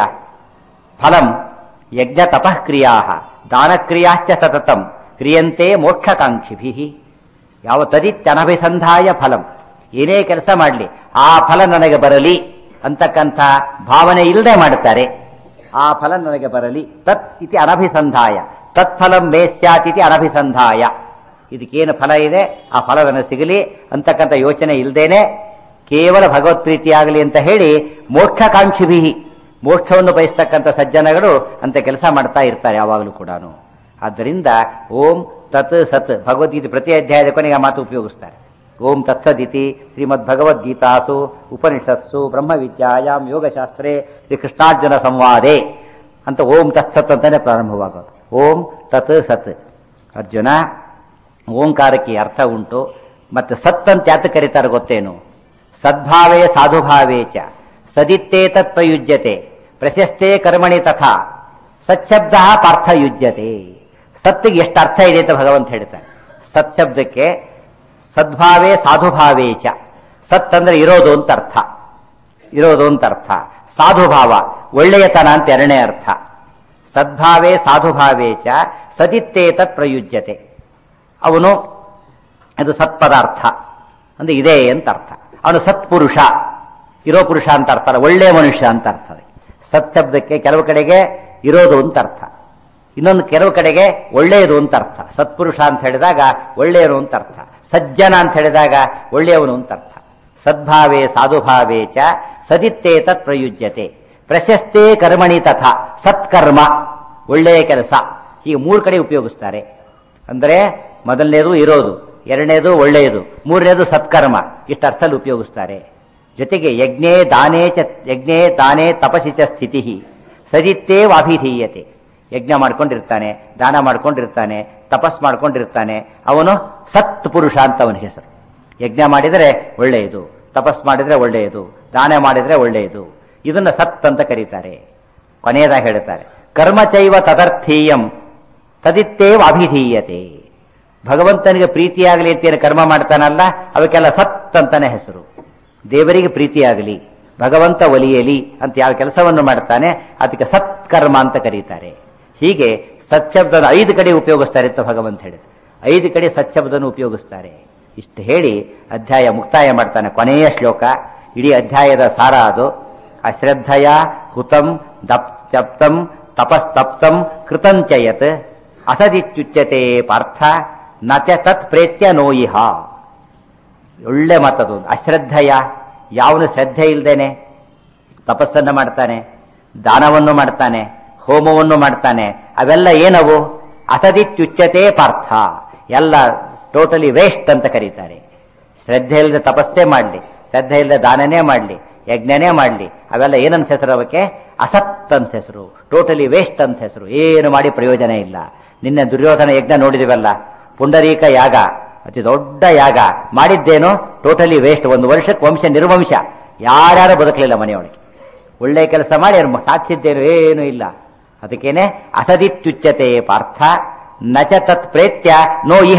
ಫಲಂ ಯಜ್ಞ ತಪಃಕ್ರಿಯಾ ದಾನಕ್ರಿಯಾಶ್ಚ ಸತತಂ ಕ್ರಿಯಂತೆ ಮೋಕ್ಷಕಾಂಕ್ಷಿಭಿ ಯಾವ ತದಿತ್ಯನಭಿಸಂಧಾಯ ಫಲಂ ಏನೇ ಕೆಲಸ ಮಾಡಲಿ ಆ ಫಲ ನನಗೆ ಬರಲಿ ಅಂತಕ್ಕಂಥ ಭಾವನೆ ಇಲ್ಲದೆ ಮಾಡುತ್ತಾರೆ ಆ ಫಲ ನನಗೆ ಬರಲಿ ತತ್ ಇತಿ ಅನಭಿಸಂಧಾಯ ತತ್ಫಲಂ ಮೇ ಸ್ಯಾತ್ ಇತಿ ಅನಭಿಸಂಧಾಯ ಇದಕ್ಕೇನು ಫಲ ಇದೆ ಆ ಫಲ ನನಗೆ ಸಿಗಲಿ ಅಂತಕ್ಕಂಥ ಯೋಚನೆ ಇಲ್ಲದೇನೆ ಕೇವಲ ಭಗವತ್ ಪ್ರೀತಿಯಾಗಲಿ ಅಂತ ಹೇಳಿ ಮೋಕ್ಷಕಾಂಕ್ಷಿಭಿ ಮೋಕ್ಷವನ್ನು ಬಯಸ್ತಕ್ಕಂಥ ಸಜ್ಜನಗಳು ಅಂತ ಕೆಲಸ ಮಾಡ್ತಾ ಇರ್ತಾರೆ ಯಾವಾಗಲೂ ಕೂಡ ಆದ್ದರಿಂದ ಓಂ ತತ್ ಸತ್ ಭಗವದ್ಗೀತೆ ಪ್ರತಿ ಅಧ್ಯಾಯದ ಕೊನೆಗೆ ಆ ಮಾತು ಉಪಯೋಗಿಸ್ತಾರೆ ಓಂ ತತ್ಸದಿತಿ ಶ್ರೀಮದ್ ಭಗವದ್ಗೀತಾಸು ಉಪನಿಷತ್ಸು ಬ್ರಹ್ಮವಿದ್ಯಾಯಾಮ್ ಯೋಗಶಾಸ್ತ್ರೇ ಶ್ರೀ ಕೃಷ್ಣಾರ್ಜುನ ಸಂವಾದೇ ಅಂತ ಓಂ ತತ್ಸತ್ ಅಂತಾನೆ ಪ್ರಾರಂಭವಾಗೋದು ಓಂ ತತ್ ಸತ್ ಅರ್ಜುನ ಓಂಕಾರಕ್ಕೆ ಅರ್ಥ ಉಂಟು ಮತ್ತೆ ಸತ್ ಅಂತ ಯಾತ ಕರೀತಾರೆ ಗೊತ್ತೇನು ಸದ್ಭಾವೇ ಸಾಧುಭಾವೇ ಚ ಸದಿತ್ತೇ ತತ್ ಪ್ರಯುಜ್ಯತೆ ಪ್ರಶಸ್ತೆ ಕರ್ಮಣಿ ತಥಾ ಸಚ್ಶಬ್ದ ಪಾರ್ಥ ಯುಜ್ಯತೆ ಸತ್ತಿಗೆ ಎಷ್ಟು ಅರ್ಥ ಇದೆ ಅಂತ ಭಗವಂತ ಹೇಳ್ತಾನೆ ಸತ್ ಶಬ್ದಕ್ಕೆ ಸದ್ಭಾವೇ ಸಾಧುಭಾವೇ ಚ ಸತ್ ಅಂದ್ರೆ ಇರೋದು ಅಂತ ಅರ್ಥ ಇರೋದು ಅಂತ ಅರ್ಥ ಸಾಧುಭಾವ ಒಳ್ಳೆಯತನ ಅಂತ ಎರಡನೇ ಅರ್ಥ ಸದ್ಭಾವೇ ಸಾಧುಭಾವೇ ಚ ಸದಿತ್ತೇ ತತ್ ಪ್ರಯುಜ್ಯತೆ ಅವನು ಅದು ಸತ್ಪದಾರ್ಥ ಅಂದ್ರೆ ಇದೆ ಅಂತ ಅರ್ಥ ಅವನು ಸತ್ಪುರುಷ ಇರೋ ಪುರುಷ ಅಂತ ಅರ್ಥ ಅಲ್ಲ, ಒಳ್ಳೆಯ ಮನುಷ್ಯ ಅಂತ ಅರ್ಥ ಅದಕ್ಕೆ. ಸತ್ ಶಬ್ದಕ್ಕೆ ಕೆಲವು ಕಡೆಗೆ ಇರೋದು ಅಂತ ಅರ್ಥ ಇನ್ನೊಂದು ಕೆಲವು ಕಡೆಗೆ ಒಳ್ಳೆಯದು ಅಂತ ಅರ್ಥ ಸತ್ಪುರುಷ ಅಂತ ಹೇಳಿದಾಗ ಒಳ್ಳೆಯರು ಅಂತ ಅರ್ಥ ಸಜ್ಜನ ಅಂತ ಹೇಳಿದಾಗ ಒಳ್ಳೆಯವನು ಅಂತ ಅರ್ಥ ಸದ್ಭಾವೇ ಸಾಧುಭಾವೇ ಚ ಸದಿತ್ತೇ ತತ್ ಪ್ರಯುಜ್ಯತೆ ಪ್ರಶಸ್ತೆ ಕರ್ಮಣಿ ತಥಾ ಸತ್ಕರ್ಮ ಒಳ್ಳೆಯ ಕೆಲಸ ಹೀಗೆ ಮೂರು ಕಡೆ ಉಪಯೋಗಿಸ್ತಾರೆ ಅಂದರೆ ಮೊದಲನೇದು ಇರೋದು ಎರಡನೇದು ಒಳ್ಳೆಯದು ಮೂರನೇದು ಸತ್ಕರ್ಮ ಇಷ್ಟು ಅರ್ಥದಲ್ಲಿ ಉಪಯೋಗಿಸ್ತಾರೆ ಜೊತೆಗೆ ಯಜ್ಞೇ ದಾನೇ ಚ ಯಜ್ಞೇ ದಾನೇ ತಪಸಿ ಚ ಸ್ಥಿತಿ ಸದಿತ್ತೇ ವಾಭಿಧೀಯತೆ ಯಜ್ಞ ಮಾಡ್ಕೊಂಡಿರ್ತಾನೆ ದಾನ ಮಾಡ್ಕೊಂಡಿರ್ತಾನೆ ತಪಸ್ ಮಾಡ್ಕೊಂಡಿರ್ತಾನೆ ಅವನು ಸತ್ ಪುರುಷ ಅಂತ ಅವನ ಹೆಸರು ಯಜ್ಞ ಮಾಡಿದರೆ ಒಳ್ಳೆಯದು ತಪಸ್ ಮಾಡಿದರೆ ಒಳ್ಳೆಯದು ದಾನ ಮಾಡಿದರೆ ಒಳ್ಳೆಯದು ಇದನ್ನ ಸತ್ ಅಂತ ಕರೀತಾರೆ ಕೊನೆಯದಾಗಿ ಹೇಳ್ತಾರೆ ಕರ್ಮಚೈವ ತದರ್ಥೀಯಂ ತದಿತ್ತೇವ ಅಭಿಧೀಯತೆ ಭಗವಂತನಿಗೆ ಪ್ರೀತಿಯಾಗಲಿ ಅಂತ ಏನು ಕರ್ಮ ಮಾಡ್ತಾನಲ್ಲ ಅವಕ್ಕೆಲ್ಲ ಸತ್ ಅಂತಾನೆ ಹೆಸರು ದೇವರಿಗೆ ಪ್ರೀತಿಯಾಗಲಿ ಭಗವಂತ ಒಲಿಯಲಿ ಅಂತ ಯಾವ ಕೆಲಸವನ್ನು ಮಾಡ್ತಾನೆ ಅದಕ್ಕೆ ಸತ್ಕರ್ಮ ಅಂತ ಕರೀತಾರೆ ಹೀಗೆ ಸತ್ಶಬ್ದನ ಐದು ಕಡೆ ಉಪಯೋಗಿಸ್ತಾರೆ ಅಂತ ಭಗವಂತ ಹೇಳಿದ ಐದು ಕಡೆ ಸತ್ಶಬ್ದನ ಉಪಯೋಗಿಸ್ತಾರೆ ಇಷ್ಟು ಹೇಳಿ ಅಧ್ಯಾಯ ಮುಕ್ತಾಯ ಮಾಡ್ತಾನೆ ಕೊನೆಯ ಶ್ಲೋಕ ಇಡೀ ಅಧ್ಯಾಯದ ಸಾರ ಅದು ಅಶ್ರದ್ಧಯ ಹುತಂ ದಪ್ ಜಪ್ತಂ ತಪಸ್ತಪ್ತಂ ಕೃತಂಚಯತ್ ಅಸದಿತ್ಯುಚ್ಯತೆ ಪಾರ್ಥ ನ ಚ ತತ್ ಪ್ರೇತ್ಯ ನೋಯಿಹ ಒಳ್ಳೆ ಮಾತದು ಅಶ್ರದ್ಧಯ ಯಾವನು ಶ್ರದ್ಧೆ ಇಲ್ದೇನೆ ತಪಸ್ಸನ್ನು ಮಾಡ್ತಾನೆ ದಾನವನ್ನು ಮಾಡ್ತಾನೆ ಹೋಮವನ್ನು ಮಾಡ್ತಾನೆ ಅವೆಲ್ಲ ಏನವು ಅಸದಿತ್ಯುಚ್ಯತೆ ಪಾರ್ಥ ಎಲ್ಲ ಟೋಟಲಿ ವೇಸ್ಟ್ ಅಂತ ಕರೀತಾರೆ ಶ್ರದ್ಧೆ ಇಲ್ಲದೆ ತಪಸ್ಸೇ ಮಾಡಲಿ ಶ್ರದ್ಧೆ ಇಲ್ಲದೆ ದಾನನೇ ಮಾಡಲಿ ಯಜ್ಞನೇ ಮಾಡಲಿ ಅವೆಲ್ಲ ಏನಂತ ಹೆಸರು ಅವಕ್ಕೆ ಅಸತ್ ಅಂತ ಹೆಸರು ಟೋಟಲಿ ವೇಸ್ಟ್ ಅಂತ ಹೆಸರು ಏನು ಮಾಡಿ ಪ್ರಯೋಜನ ಇಲ್ಲ ನಿನ್ನೆ ದುರ್ಯೋಧನ ಯಜ್ಞ ನೋಡಿದಿವಲ್ಲ ಪುಂಡರೀಕ ಯಾಗ ಅತಿ ದೊಡ್ಡ ಯಾಗ ಮಾಡಿದ್ದೇನು ಟೋಟಲಿ ವೇಸ್ಟ್ ಒಂದು ವರ್ಷಕ್ಕೆ ವಂಶ ನಿರ್ವಂಶ ಯಾರ್ಯಾರು ಬದುಕಲಿಲ್ಲ ಮನೆಯೊಳಗೆ ಒಳ್ಳೆ ಕೆಲಸ ಮಾಡಿ ಅವ್ರು ಸಾಧಿಸಿದ್ದೇನು ಏನೂ ಇಲ್ಲ ಅದಕ್ಕೇನೆ ಅಸದಿತ್ಯುಚ್ಯತೆ ಪಾರ್ಥ ನಚ ತತ್ ಪ್ರೇತ್ಯ ನೋ ಇಹ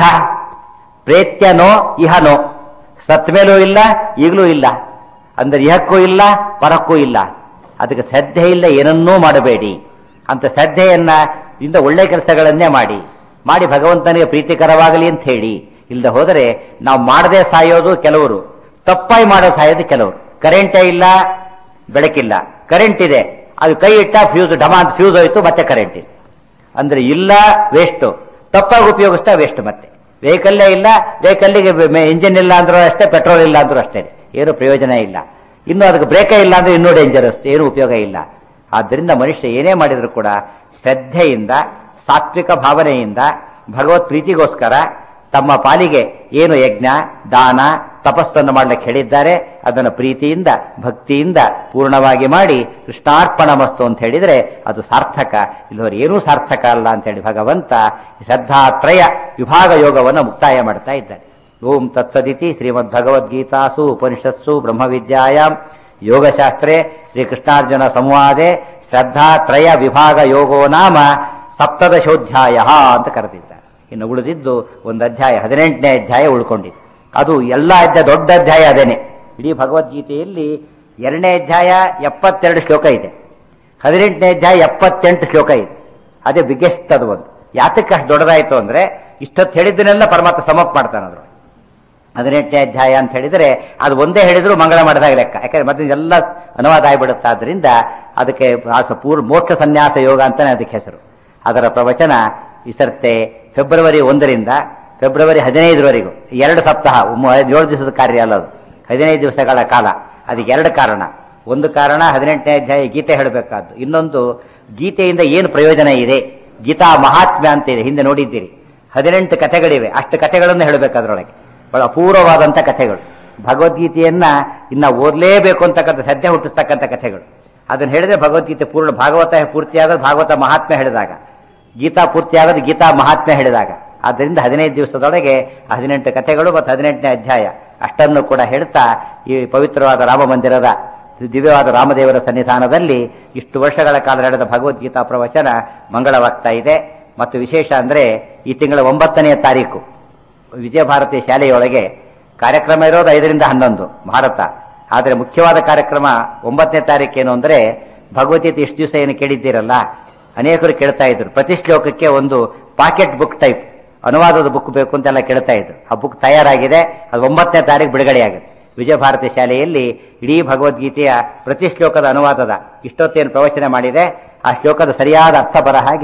ಪ್ರೇತ್ಯ ನೋ ಇಹ ನೋ ಸತ್ ಮೇಲೂ ಇಲ್ಲ ಈಗಲೂ ಇಲ್ಲ ಅಂದ್ರೆ ಇಹಕ್ಕೂ ಇಲ್ಲ ಪರಕ್ಕೂ ಇಲ್ಲ ಅದಕ್ಕೆ ಶ್ರದ್ಧೆ ಇಲ್ಲ ಏನನ್ನೂ ಮಾಡಬೇಡಿ ಅಂತ ಶ್ರದ್ಧೆಯನ್ನ ಇಂದ ಒಳ್ಳೆ ಕೆಲಸಗಳನ್ನೇ ಮಾಡಿ ಮಾಡಿ ಭಗವಂತನಿಗೆ ಪ್ರೀತಿಕರವಾಗಲಿ ಅಂತ ಹೇಳಿ ಇಲ್ಲದೆ ಹೋದರೆ ನಾವು ಮಾಡದೆ ಸಾಯೋದು ಕೆಲವರು ತಪ್ಪಾಗಿ ಮಾಡೋ ಸಾಯೋದು ಕೆಲವರು ಕರೆಂಟೇ ಇಲ್ಲ ಬೆಳಕಿಲ್ಲ ಕರೆಂಟ್ ಇದೆ ಅದು ಕೈ ಇಟ್ಟ ಫ್ಯೂಸ್ ಡಮಾ ಅಂತ ಫ್ಯೂಸ್ ಹೋಯ್ತು ಮತ್ತೆ ಕರೆಂಟ್ ಇದೆ ಅಂದ್ರೆ ಇಲ್ಲ ವೇಸ್ಟ್ ತಪ್ಪಾಗಿ ಉಪಯೋಗಿಸ್ತಾ ವೇಸ್ಟ್ ಮತ್ತೆ ವೆಹಿಕಲ್ಲೇ ಇಲ್ಲ ವೆಹಿಕಲ್ಲಿಗೆ ಇಂಜಿನ್ ಇಲ್ಲ ಅಂದ್ರೂ ಅಷ್ಟೇ ಪೆಟ್ರೋಲ್ ಇಲ್ಲ ಅಂದ್ರೂ ಅಷ್ಟೇ ಏನು ಪ್ರಯೋಜನ ಇಲ್ಲ ಇನ್ನು ಅದಕ್ಕೆ ಬ್ರೇಕೇ ಇಲ್ಲ ಅಂದ್ರೆ ಇನ್ನೂ ಡೇಂಜರಸ್ ಏನು ಉಪಯೋಗ ಇಲ್ಲ ಆದ್ದರಿಂದ ಮನುಷ್ಯ ಏನೇ ಮಾಡಿದ್ರು ಕೂಡ ಶ್ರದ್ಧೆಯಿಂದ ಸಾತ್ವಿಕ ಭಾವನೆಯಿಂದ ಭಗವತ್ ಪ್ರೀತಿಗೋಸ್ಕರ ತಮ್ಮ ಪಾಲಿಗೆ ಏನು ಯಜ್ಞ ದಾನ ತಪಸ್ಸನ್ನು ಮಾಡಲಿಕ್ಕೆ ಹೇಳಿದ್ದಾರೆ ಅದನ್ನು ಪ್ರೀತಿಯಿಂದ ಭಕ್ತಿಯಿಂದ ಪೂರ್ಣವಾಗಿ ಮಾಡಿ ಕೃಷ್ಣಾರ್ಪಣ ಮಸ್ತು ಅಂತ ಹೇಳಿದ್ರೆ ಅದು ಸಾರ್ಥಕ ಇಲ್ಲವರು ಏನೂ ಸಾರ್ಥಕ ಅಲ್ಲ ಅಂತ ಹೇಳಿ ಭಗವಂತ ಶ್ರದ್ಧಾತ್ರಯ ವಿಭಾಗ ಯೋಗವನ್ನು ಮುಕ್ತಾಯ ಮಾಡ್ತಾ ಇದ್ದಾರೆ ಓಂ ತತ್ಸದಿತಿ ಶ್ರೀಮದ್ ಭಗವದ್ಗೀತಾಸು ಉಪನಿಷತ್ಸು ಬ್ರಹ್ಮವಿದ್ಯಾಯಾಂ ಯೋಗಶಾಸ್ತ್ರೇ ಶ್ರೀಕೃಷ್ಣಾರ್ಜುನ ಸಂವಾದೆ ಶ್ರದ್ಧಾತ್ರಯ ವಿಭಾಗ ಯೋಗೋ ನಾಮ ಸಪ್ತದಶೋಧ್ಯಾಯ ಅಂತ ಕರೆದಿದ್ದಾರೆ ಇನ್ನು ಉಳಿದಿದ್ದು ಒಂದು ಅಧ್ಯಾಯ ಹದಿನೆಂಟನೇ ಅಧ್ಯಾಯ ಉಳ್ಕೊಂಡಿದೆ ಅದು ಎಲ್ಲ ಅಧ್ಯಾಯ ದೊಡ್ಡ ಅಧ್ಯಾಯ ಅದೇನೆ ಇಡೀ ಭಗವದ್ಗೀತೆಯಲ್ಲಿ ಎರಡನೇ ಅಧ್ಯಾಯ ಎಪ್ಪತ್ತೆರಡು ಶ್ಲೋಕ ಇದೆ ಹದಿನೆಂಟನೇ ಅಧ್ಯಾಯ ಎಪ್ಪತ್ತೆಂಟು ಶ್ಲೋಕ ಇದೆ ಅದೇ ಬಿಗ್ಗೆಸ್ಟ್ ಅದು ಒಂದು ಯಾತಕ್ಕೆ ಅಷ್ಟು ದೊಡ್ಡದಾಯಿತು ಅಂದ್ರೆ ಇಷ್ಟೊತ್ತು ಹೇಳಿದ್ದನ್ನೆಲ್ಲ ಪರಮಾತ್ಮ ಸಮಪ್ ಮಾಡ್ತಾನೆ ಅದ್ರ ಹದಿನೆಂಟನೇ ಅಧ್ಯಾಯ ಅಂತ ಹೇಳಿದರೆ ಅದು ಒಂದೇ ಹೇಳಿದ್ರು ಮಂಗಳ ಮಾಡಿದಾಗ ಲೆಕ್ಕ ಯಾಕಂದ್ರೆ ಮತ್ತೆ ಎಲ್ಲ ಅನುವಾದ ಆಗಿಬಿಡುತ್ತೆ ಆದ್ರಿಂದ ಅದಕ್ಕೆ ಆ ಪೂರ್ ಮೋಕ್ಷ ಸನ್ಯಾಸ ಯೋಗ ಅಂತಾನೆ ಅದಕ್ಕೆ ಹೆಸರು ಅದರ ಪ್ರವಚನ ಇಸರ್ತೆ ಫೆಬ್ರವರಿ ಒಂದರಿಂದ ಫೆಬ್ರವರಿ ಹದಿನೈದರವರೆಗೂ ಎರಡು ಸಪ್ತಾಹ ಒಮ್ಮೆ ಏಳು ದಿವಸದ ಕಾರ್ಯ ಅಲ್ಲ ಅದು ಹದಿನೈದು ದಿವಸಗಳ ಕಾಲ ಅದಕ್ಕೆ ಎರಡು ಕಾರಣ ಒಂದು ಕಾರಣ ಹದಿನೆಂಟನೇ ಅಧ್ಯಾಯ ಗೀತೆ ಹೇಳಬೇಕಾದ್ದು ಇನ್ನೊಂದು ಗೀತೆಯಿಂದ ಏನು ಪ್ರಯೋಜನ ಇದೆ ಗೀತಾ ಮಹಾತ್ಮ್ಯ ಅಂತ ಇದೆ ಹಿಂದೆ ನೋಡಿದ್ದೀರಿ ಹದಿನೆಂಟು ಕಥೆಗಳಿವೆ ಅಷ್ಟು ಕಥೆಗಳನ್ನು ಹೇಳಬೇಕು ಅದರೊಳಗೆ ಬಹಳ ಅಪೂರ್ವವಾದಂಥ ಕಥೆಗಳು ಭಗವದ್ಗೀತೆಯನ್ನ ಇನ್ನ ಓದಲೇಬೇಕು ಅಂತಕ್ಕಂಥ ಶ್ರದ್ಧೆ ಹುಟ್ಟಿಸ್ತಕ್ಕಂಥ ಕಥೆಗಳು ಅದನ್ನು ಹೇಳಿದ್ರೆ ಭಗವದ್ಗೀತೆ ಪೂರ್ಣ ಭಾಗವತ ಪೂರ್ತಿಯಾದ ಭಾಗವತ ಮಹಾತ್ಮೆ ಹೇಳಿದಾಗ ಗೀತಾ ಪೂರ್ತಿಯಾಗೋದು ಗೀತಾ ಮಹಾತ್ಮೆ ಹೇಳಿದಾಗ ಆದ್ದರಿಂದ ಹದಿನೈದು ದಿವಸದೊಳಗೆ ಹದಿನೆಂಟು ಕಥೆಗಳು ಮತ್ತು ಹದಿನೆಂಟನೇ ಅಧ್ಯಾಯ ಅಷ್ಟನ್ನು ಕೂಡ ಹೇಳ್ತಾ ಈ ಪವಿತ್ರವಾದ ರಾಮ ಮಂದಿರದ ದಿವ್ಯವಾದ ರಾಮದೇವರ ಸನ್ನಿಧಾನದಲ್ಲಿ ಇಷ್ಟು ವರ್ಷಗಳ ಕಾಲ ನಡೆದ ಭಗವದ್ಗೀತಾ ಪ್ರವಚನ ಮಂಗಳವಾಗ್ತಾ ಇದೆ ಮತ್ತು ವಿಶೇಷ ಅಂದ್ರೆ ಈ ತಿಂಗಳ ಒಂಬತ್ತನೆಯ ತಾರೀಕು ವಿಜಯ ಭಾರತಿ ಶಾಲೆಯೊಳಗೆ ಕಾರ್ಯಕ್ರಮ ಇರೋದು ಐದರಿಂದ ಹನ್ನೊಂದು ಭಾರತ ಆದರೆ ಮುಖ್ಯವಾದ ಕಾರ್ಯಕ್ರಮ ಒಂಬತ್ತನೇ ತಾರೀಕೇನು ಅಂದ್ರೆ ಭಗವದ್ಗೀತೆ ಇಷ್ಟು ದಿವಸ ಏನು ಕೇಳಿದ್ದೀರಲ್ಲ ಅನೇಕರು ಕೇಳ್ತಾ ಇದ್ರು ಪ್ರತಿ ಶ್ಲೋಕಕ್ಕೆ ಒಂದು ಪಾಕೆಟ್ ಬುಕ್ ಟೈಪ್ ಅನುವಾದದ ಬುಕ್ ಬೇಕು ಅಂತೆಲ್ಲ ಕೇಳ್ತಾ ಇದ್ರು ಆ ಬುಕ್ ತಯಾರಾಗಿದೆ ಅದು ಒಂಬತ್ತನೇ ತಾರೀಕು ಬಿಡುಗಡೆ ಆಗುತ್ತೆ ವಿಜಯ ಭಾರತಿ ಶಾಲೆಯಲ್ಲಿ ಇಡೀ ಭಗವದ್ಗೀತೆಯ ಪ್ರತಿ ಶ್ಲೋಕದ ಅನುವಾದದ ಇಷ್ಟೊತ್ತೇನು ಪ್ರವಚನ ಮಾಡಿದೆ ಆ ಶ್ಲೋಕದ ಸರಿಯಾದ ಅರ್ಥ ಬರ ಹಾಗೆ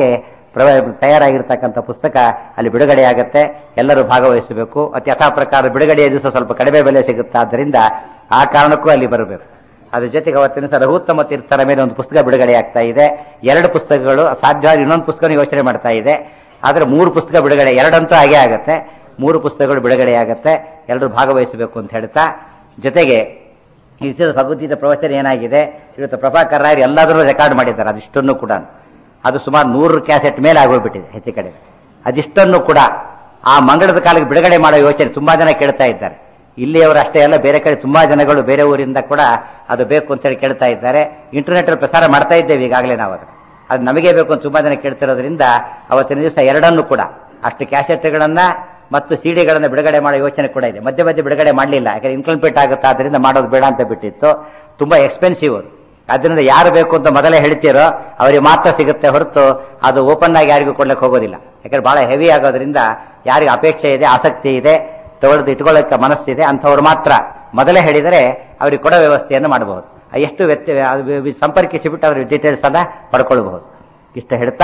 ಪ್ರವ ತಯಾರಾಗಿರ್ತಕ್ಕಂಥ ಪುಸ್ತಕ ಅಲ್ಲಿ ಬಿಡುಗಡೆಯಾಗತ್ತೆ ಎಲ್ಲರೂ ಭಾಗವಹಿಸಬೇಕು ಅತಿ ಯಥಾ ಪ್ರಕಾರ ಬಿಡುಗಡೆಯ ದಿವಸ ಸ್ವಲ್ಪ ಕಡಿಮೆ ಬೆಲೆ ಸಿಗುತ್ತೆ ಆದ್ದರಿಂದ ಆ ಕಾರಣಕ್ಕೂ ಅಲ್ಲಿ ಬರಬೇಕು ಅದ್ರ ಜೊತೆಗೆ ಅವತ್ತಿನ ದಿವಸ ರಘುತ್ತಮ ತೀರ್ಥರ ಮೇಲೆ ಒಂದು ಪುಸ್ತಕ ಬಿಡುಗಡೆ ಆಗ್ತಾ ಇದೆ ಎರಡು ಪುಸ್ತಕಗಳು ಸಾಧ್ಯ ಇನ್ನೊಂದು ಪುಸ್ತಕ ಯೋಚನೆ ಮಾಡ್ತಾ ಇದೆ ಆದ್ರೆ ಮೂರು ಪುಸ್ತಕ ಬಿಡುಗಡೆ ಎರಡಂತೂ ಹಾಗೆ ಆಗತ್ತೆ ಮೂರು ಪುಸ್ತಕಗಳು ಬಿಡುಗಡೆ ಆಗತ್ತೆ ಎಲ್ಲರೂ ಭಾಗವಹಿಸಬೇಕು ಅಂತ ಹೇಳ್ತಾ ಜೊತೆಗೆ ಈ ವಿಷಯದ ಭಗವದ್ಗೀತೆ ಪ್ರವಚನ ಏನಾಗಿದೆ ಇವತ್ತು ಪ್ರಭಾಕರ್ ರಾಯರು ಎಲ್ಲಾದರೂ ರೆಕಾರ್ಡ್ ಮಾಡಿದ್ದಾರೆ ಅದಿಷ್ಟನ್ನು ಕೂಡ ಅದು ಸುಮಾರು ನೂರು ಕ್ಯಾಸೆಟ್ ಮೇಲೆ ಆಗೋಗ್ಬಿಟ್ಟಿದೆ ಹೆಚ್ಚು ಕಡಿಮೆ ಅದಿಷ್ಟನ್ನು ಕೂಡ ಆ ಮಂಗಳದ ಕಾಲಕ್ಕೆ ಬಿಡುಗಡೆ ಮಾಡೋ ಯೋಚನೆ ತುಂಬಾ ಜನ ಕೇಳ್ತಾ ಇದ್ದಾರೆ ಇಲ್ಲಿಯವರು ಅಷ್ಟೇ ಅಲ್ಲ ಬೇರೆ ಕಡೆ ತುಂಬಾ ಜನಗಳು ಬೇರೆ ಊರಿಂದ ಕೂಡ ಅದು ಬೇಕು ಅಂತೇಳಿ ಕೇಳ್ತಾ ಇದ್ದಾರೆ ಇಂಟರ್ನೆಟ್ ಅಲ್ಲಿ ಪ್ರಸಾರ ಮಾಡ್ತಾ ಇದ್ದೇವೆ ಈಗಾಗಲೇ ನಾವು ಅದು ಅದು ನಮಗೆ ಬೇಕು ಅಂತ ತುಂಬಾ ಜನ ಕೇಳ್ತಿರೋದ್ರಿಂದ ಅವತ್ತಿನ ದಿವಸ ಎರಡನ್ನು ಕೂಡ ಅಷ್ಟು ಕ್ಯಾಸೆಟ್ಗಳನ್ನ ಮತ್ತು ಸಿಡಿಗಳನ್ನ ಬಿಡುಗಡೆ ಮಾಡೋ ಯೋಚನೆ ಕೂಡ ಇದೆ ಮಧ್ಯೆ ಮಧ್ಯೆ ಬಿಡುಗಡೆ ಮಾಡಲಿಲ್ಲ ಯಾಕಂದ್ರೆ ಇನ್ಕಂಪ್ಲೀಟ್ ಆಗುತ್ತೆ ಅದರಿಂದ ಮಾಡೋದು ಬೇಡ ಅಂತ ಬಿಟ್ಟಿತ್ತು ತುಂಬಾ ಎಕ್ಸ್ಪೆನ್ಸಿವ್ ಅದು ಅದರಿಂದ ಯಾರು ಬೇಕು ಅಂತ ಮೊದಲೇ ಹೇಳ್ತೀರೋ ಅವರಿಗೆ ಮಾತ್ರ ಸಿಗುತ್ತೆ ಹೊರತು ಅದು ಓಪನ್ ಆಗಿ ಯಾರಿಗೂ ಕೊಡ್ಲಿಕ್ಕೆ ಹೋಗೋದಿಲ್ಲ ಯಾಕಂದ್ರೆ ಬಹಳ ಹೆವಿ ಆಗೋದ್ರಿಂದ ಯಾರಿಗೆ ಅಪೇಕ್ಷೆ ಇದೆ ಆಸಕ್ತಿ ಇದೆ ತಗೊಳ್ದು ಇಟ್ಕೊಳ್ಳೋಕೆ ಮನಸ್ಸಿದೆ ಅಂಥವ್ರು ಮಾತ್ರ ಮೊದಲೇ ಹೇಳಿದರೆ ಅವ್ರಿಗೆ ಕೊಡೋ ವ್ಯವಸ್ಥೆಯನ್ನು ಮಾಡಬಹುದು ಎಷ್ಟು ವ್ಯತ್ಯ ಅದು ವಿ- ಸಂಪರ್ಕಿಸಿಬಿಟ್ಟು ಅವ್ರ ಡೀಟೇಲ್ಸ್ ಅನ್ನ ಪಡ್ಕೊಳ್ಬಹುದು ಇಷ್ಟ ಹೇಳ್ತಾ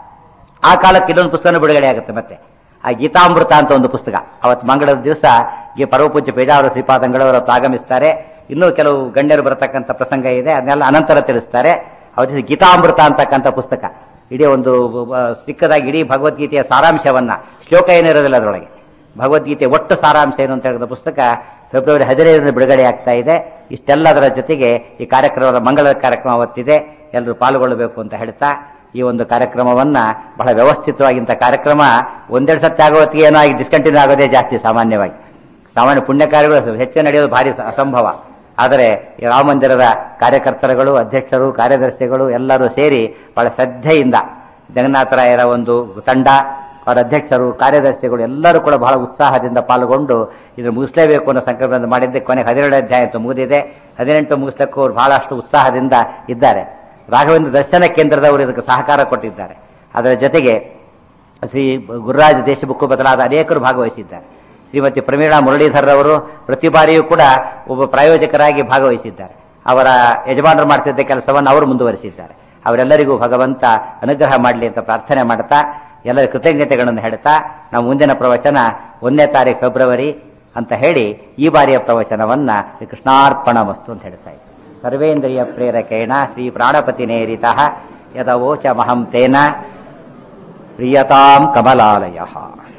ಆ ಕಾಲಕ್ಕೆ ಇನ್ನೊಂದು ಪುಸ್ತಕ ಬಿಡುಗಡೆ ಆಗುತ್ತೆ ಮತ್ತೆ ಆ ಗೀತಾಮೃತ ಅಂತ ಒಂದು ಪುಸ್ತಕ ಅವತ್ತು ಮಂಗಳದ ದಿವಸ ಈ ಪರಮಪೂಜ್ಯ ಪೇಜಾವರ ಶ್ರೀಪಾದಂಗಳವರು ಅವತ್ತು ಆಗಮಿಸ್ತಾರೆ ಇನ್ನೂ ಕೆಲವು ಗಣ್ಯರು ಬರತಕ್ಕಂಥ ಪ್ರಸಂಗ ಇದೆ ಅದನ್ನೆಲ್ಲ ಅನಂತರ ತಿಳಿಸ್ತಾರೆ ಅವತ್ತು ಗೀತಾಮೃತ ಅಂತಕ್ಕಂಥ ಪುಸ್ತಕ ಇಡೀ ಒಂದು ಆ, ಸಿಕ್ಕದಾಗಿ ಇಡೀ ಭಗವದ್ಗೀತೆಯ ಸಾರಾಂಶವನ್ನ ಶ್ಲೋಕ ಏನಿರೋದಿಲ್ಲ ಅದರೊಳಗೆ ಭಗವದ್ಗೀತೆ ಒಟ್ಟು ಸಾರಾಂಶ ಏನು ಅಂತ ಹೇಳಿದ ಪುಸ್ತಕ ಫೆಬ್ರವರಿ ಹದಿನೈದರಿಂದ ಬಿಡುಗಡೆ ಆಗ್ತಾ ಇದೆ ಇಷ್ಟೆಲ್ಲದರ ಜೊತೆಗೆ ಈ ಕಾರ್ಯಕ್ರಮದ ಮಂಗಳ ಕಾರ್ಯಕ್ರಮ ಅವತ್ತಿದೆ ಎಲ್ಲರೂ ಪಾಲ್ಗೊಳ್ಳಬೇಕು ಅಂತ ಹೇಳ್ತಾ ಈ ಒಂದು ಕಾರ್ಯಕ್ರಮವನ್ನ ಬಹಳ ವ್ಯವಸ್ಥಿತವಾಗಿಂತ ಕಾರ್ಯಕ್ರಮ ಒಂದೆರಡು ಸತಿ ಆಗೋ ಹೊತ್ತಿಗೆ ಏನೋ ಆಗಿ ಡಿಸ್ಕಂಟಿನ್ಯೂ ಆಗೋದೇ ಜಾಸ್ತಿ ಸಾಮಾನ್ಯವಾಗಿ ಸಾಮಾನ್ಯ ಪುಣ್ಯ ಕಾರ್ಯಗಳು ಹೆಚ್ಚು ನಡೆಯೋದು ಭಾರಿ ಸ- ಅಸಂಭವ ಆದರೆ ಈ ರಾಮ ಮಂದಿರದ ಕಾರ್ಯಕರ್ತರುಗಳು ಅಧ್ಯಕ್ಷರು ಕಾರ್ಯದರ್ಶಿಗಳು ಎಲ್ಲರೂ ಸೇರಿ ಬಹಳ ಶ್ರದ್ಧೆಯಿಂದ ಜಗನ್ನಾಥರಾಯರ ಒಂದು ತಂಡ ಅವರ ಅಧ್ಯಕ್ಷರು ಕಾರ್ಯದರ್ಶಿಗಳು ಎಲ್ಲರೂ ಕೂಡ ಬಹಳ ಉತ್ಸಾಹದಿಂದ ಪಾಲ್ಗೊಂಡು ಇದನ್ನು ಮುಗಿಸಲೇಬೇಕು ಅನ್ನೋ ಸಂಕಲ್ಪದಿಂದ ಮಾಡಿದ್ದೆ ಕೊನೆಗೆ ಹದಿನೇಳು ಅಧ್ಯಾಯ ಅಂತೂ ಮುಗಿದಿದೆ ಹದಿನೆಂಟು ಮುಗಿಸ್ಲಿಕ್ಕೂ ಅವ್ರು ಬಹಳಷ್ಟು ಉತ್ಸಾಹದಿಂದ ಇದ್ದಾರೆ ರಾಘವೇಂದ್ರ ದರ್ಶನ ಕೇಂದ್ರದವರು ಇದಕ್ಕೆ ಸಹಕಾರ ಕೊಟ್ಟಿದ್ದಾರೆ ಅದರ ಜೊತೆಗೆ ಶ್ರೀ ಗುರುರಾಜ ದೇಶಮುಖ ಬದಲಾದ ಅನೇಕರು ಭಾಗವಹಿಸಿದ್ದಾರೆ ಶ್ರೀಮತಿ ಪ್ರಮೀಳಾ ಮುರಳೀಧರ್ ಅವರು ಪ್ರತಿ ಬಾರಿಯೂ ಕೂಡ ಒಬ್ಬ ಪ್ರಾಯೋಜಕರಾಗಿ ಭಾಗವಹಿಸಿದ್ದಾರೆ ಅವರ ಯಜಮಾನರು ಮಾಡ್ತಿದ್ದ ಕೆಲಸವನ್ನು ಅವರು ಮುಂದುವರಿಸಿದ್ದಾರೆ ಅವರೆಲ್ಲರಿಗೂ ಭಗವಂತ ಅನುಗ್ರಹ ಮಾಡಲಿ ಅಂತ ಪ್ರಾರ್ಥನೆ ಮಾಡ್ತಾ ಎಲ್ಲರ ಕೃತಜ್ಞತೆಗಳನ್ನು ಹೇಳ್ತಾ ನಾವು ಮುಂದಿನ ಪ್ರವಚನ ಒಂದನೇ ತಾರೀಕು ಫೆಬ್ರವರಿ ಅಂತ ಹೇಳಿ ಈ ಬಾರಿಯ ಪ್ರವಚನವನ್ನ ಶ್ರೀ ಕೃಷ್ಣಾರ್ಪಣ ಮಸ್ತು ಅಂತ ಹೇಳ್ತಾ ಇದ್ದಾರೆ ಸರ್ವೇಂದ್ರಿಯ ಪ್ರೇರಕೇಣ ಶ್ರೀ ಪ್ರಾಣಪತಿ ನೇರಿತ ಯದವೋಚ ಮಹಂ ತೇನ ಪ್ರಿಯತಾಂ ಕಮಲಾಲಯ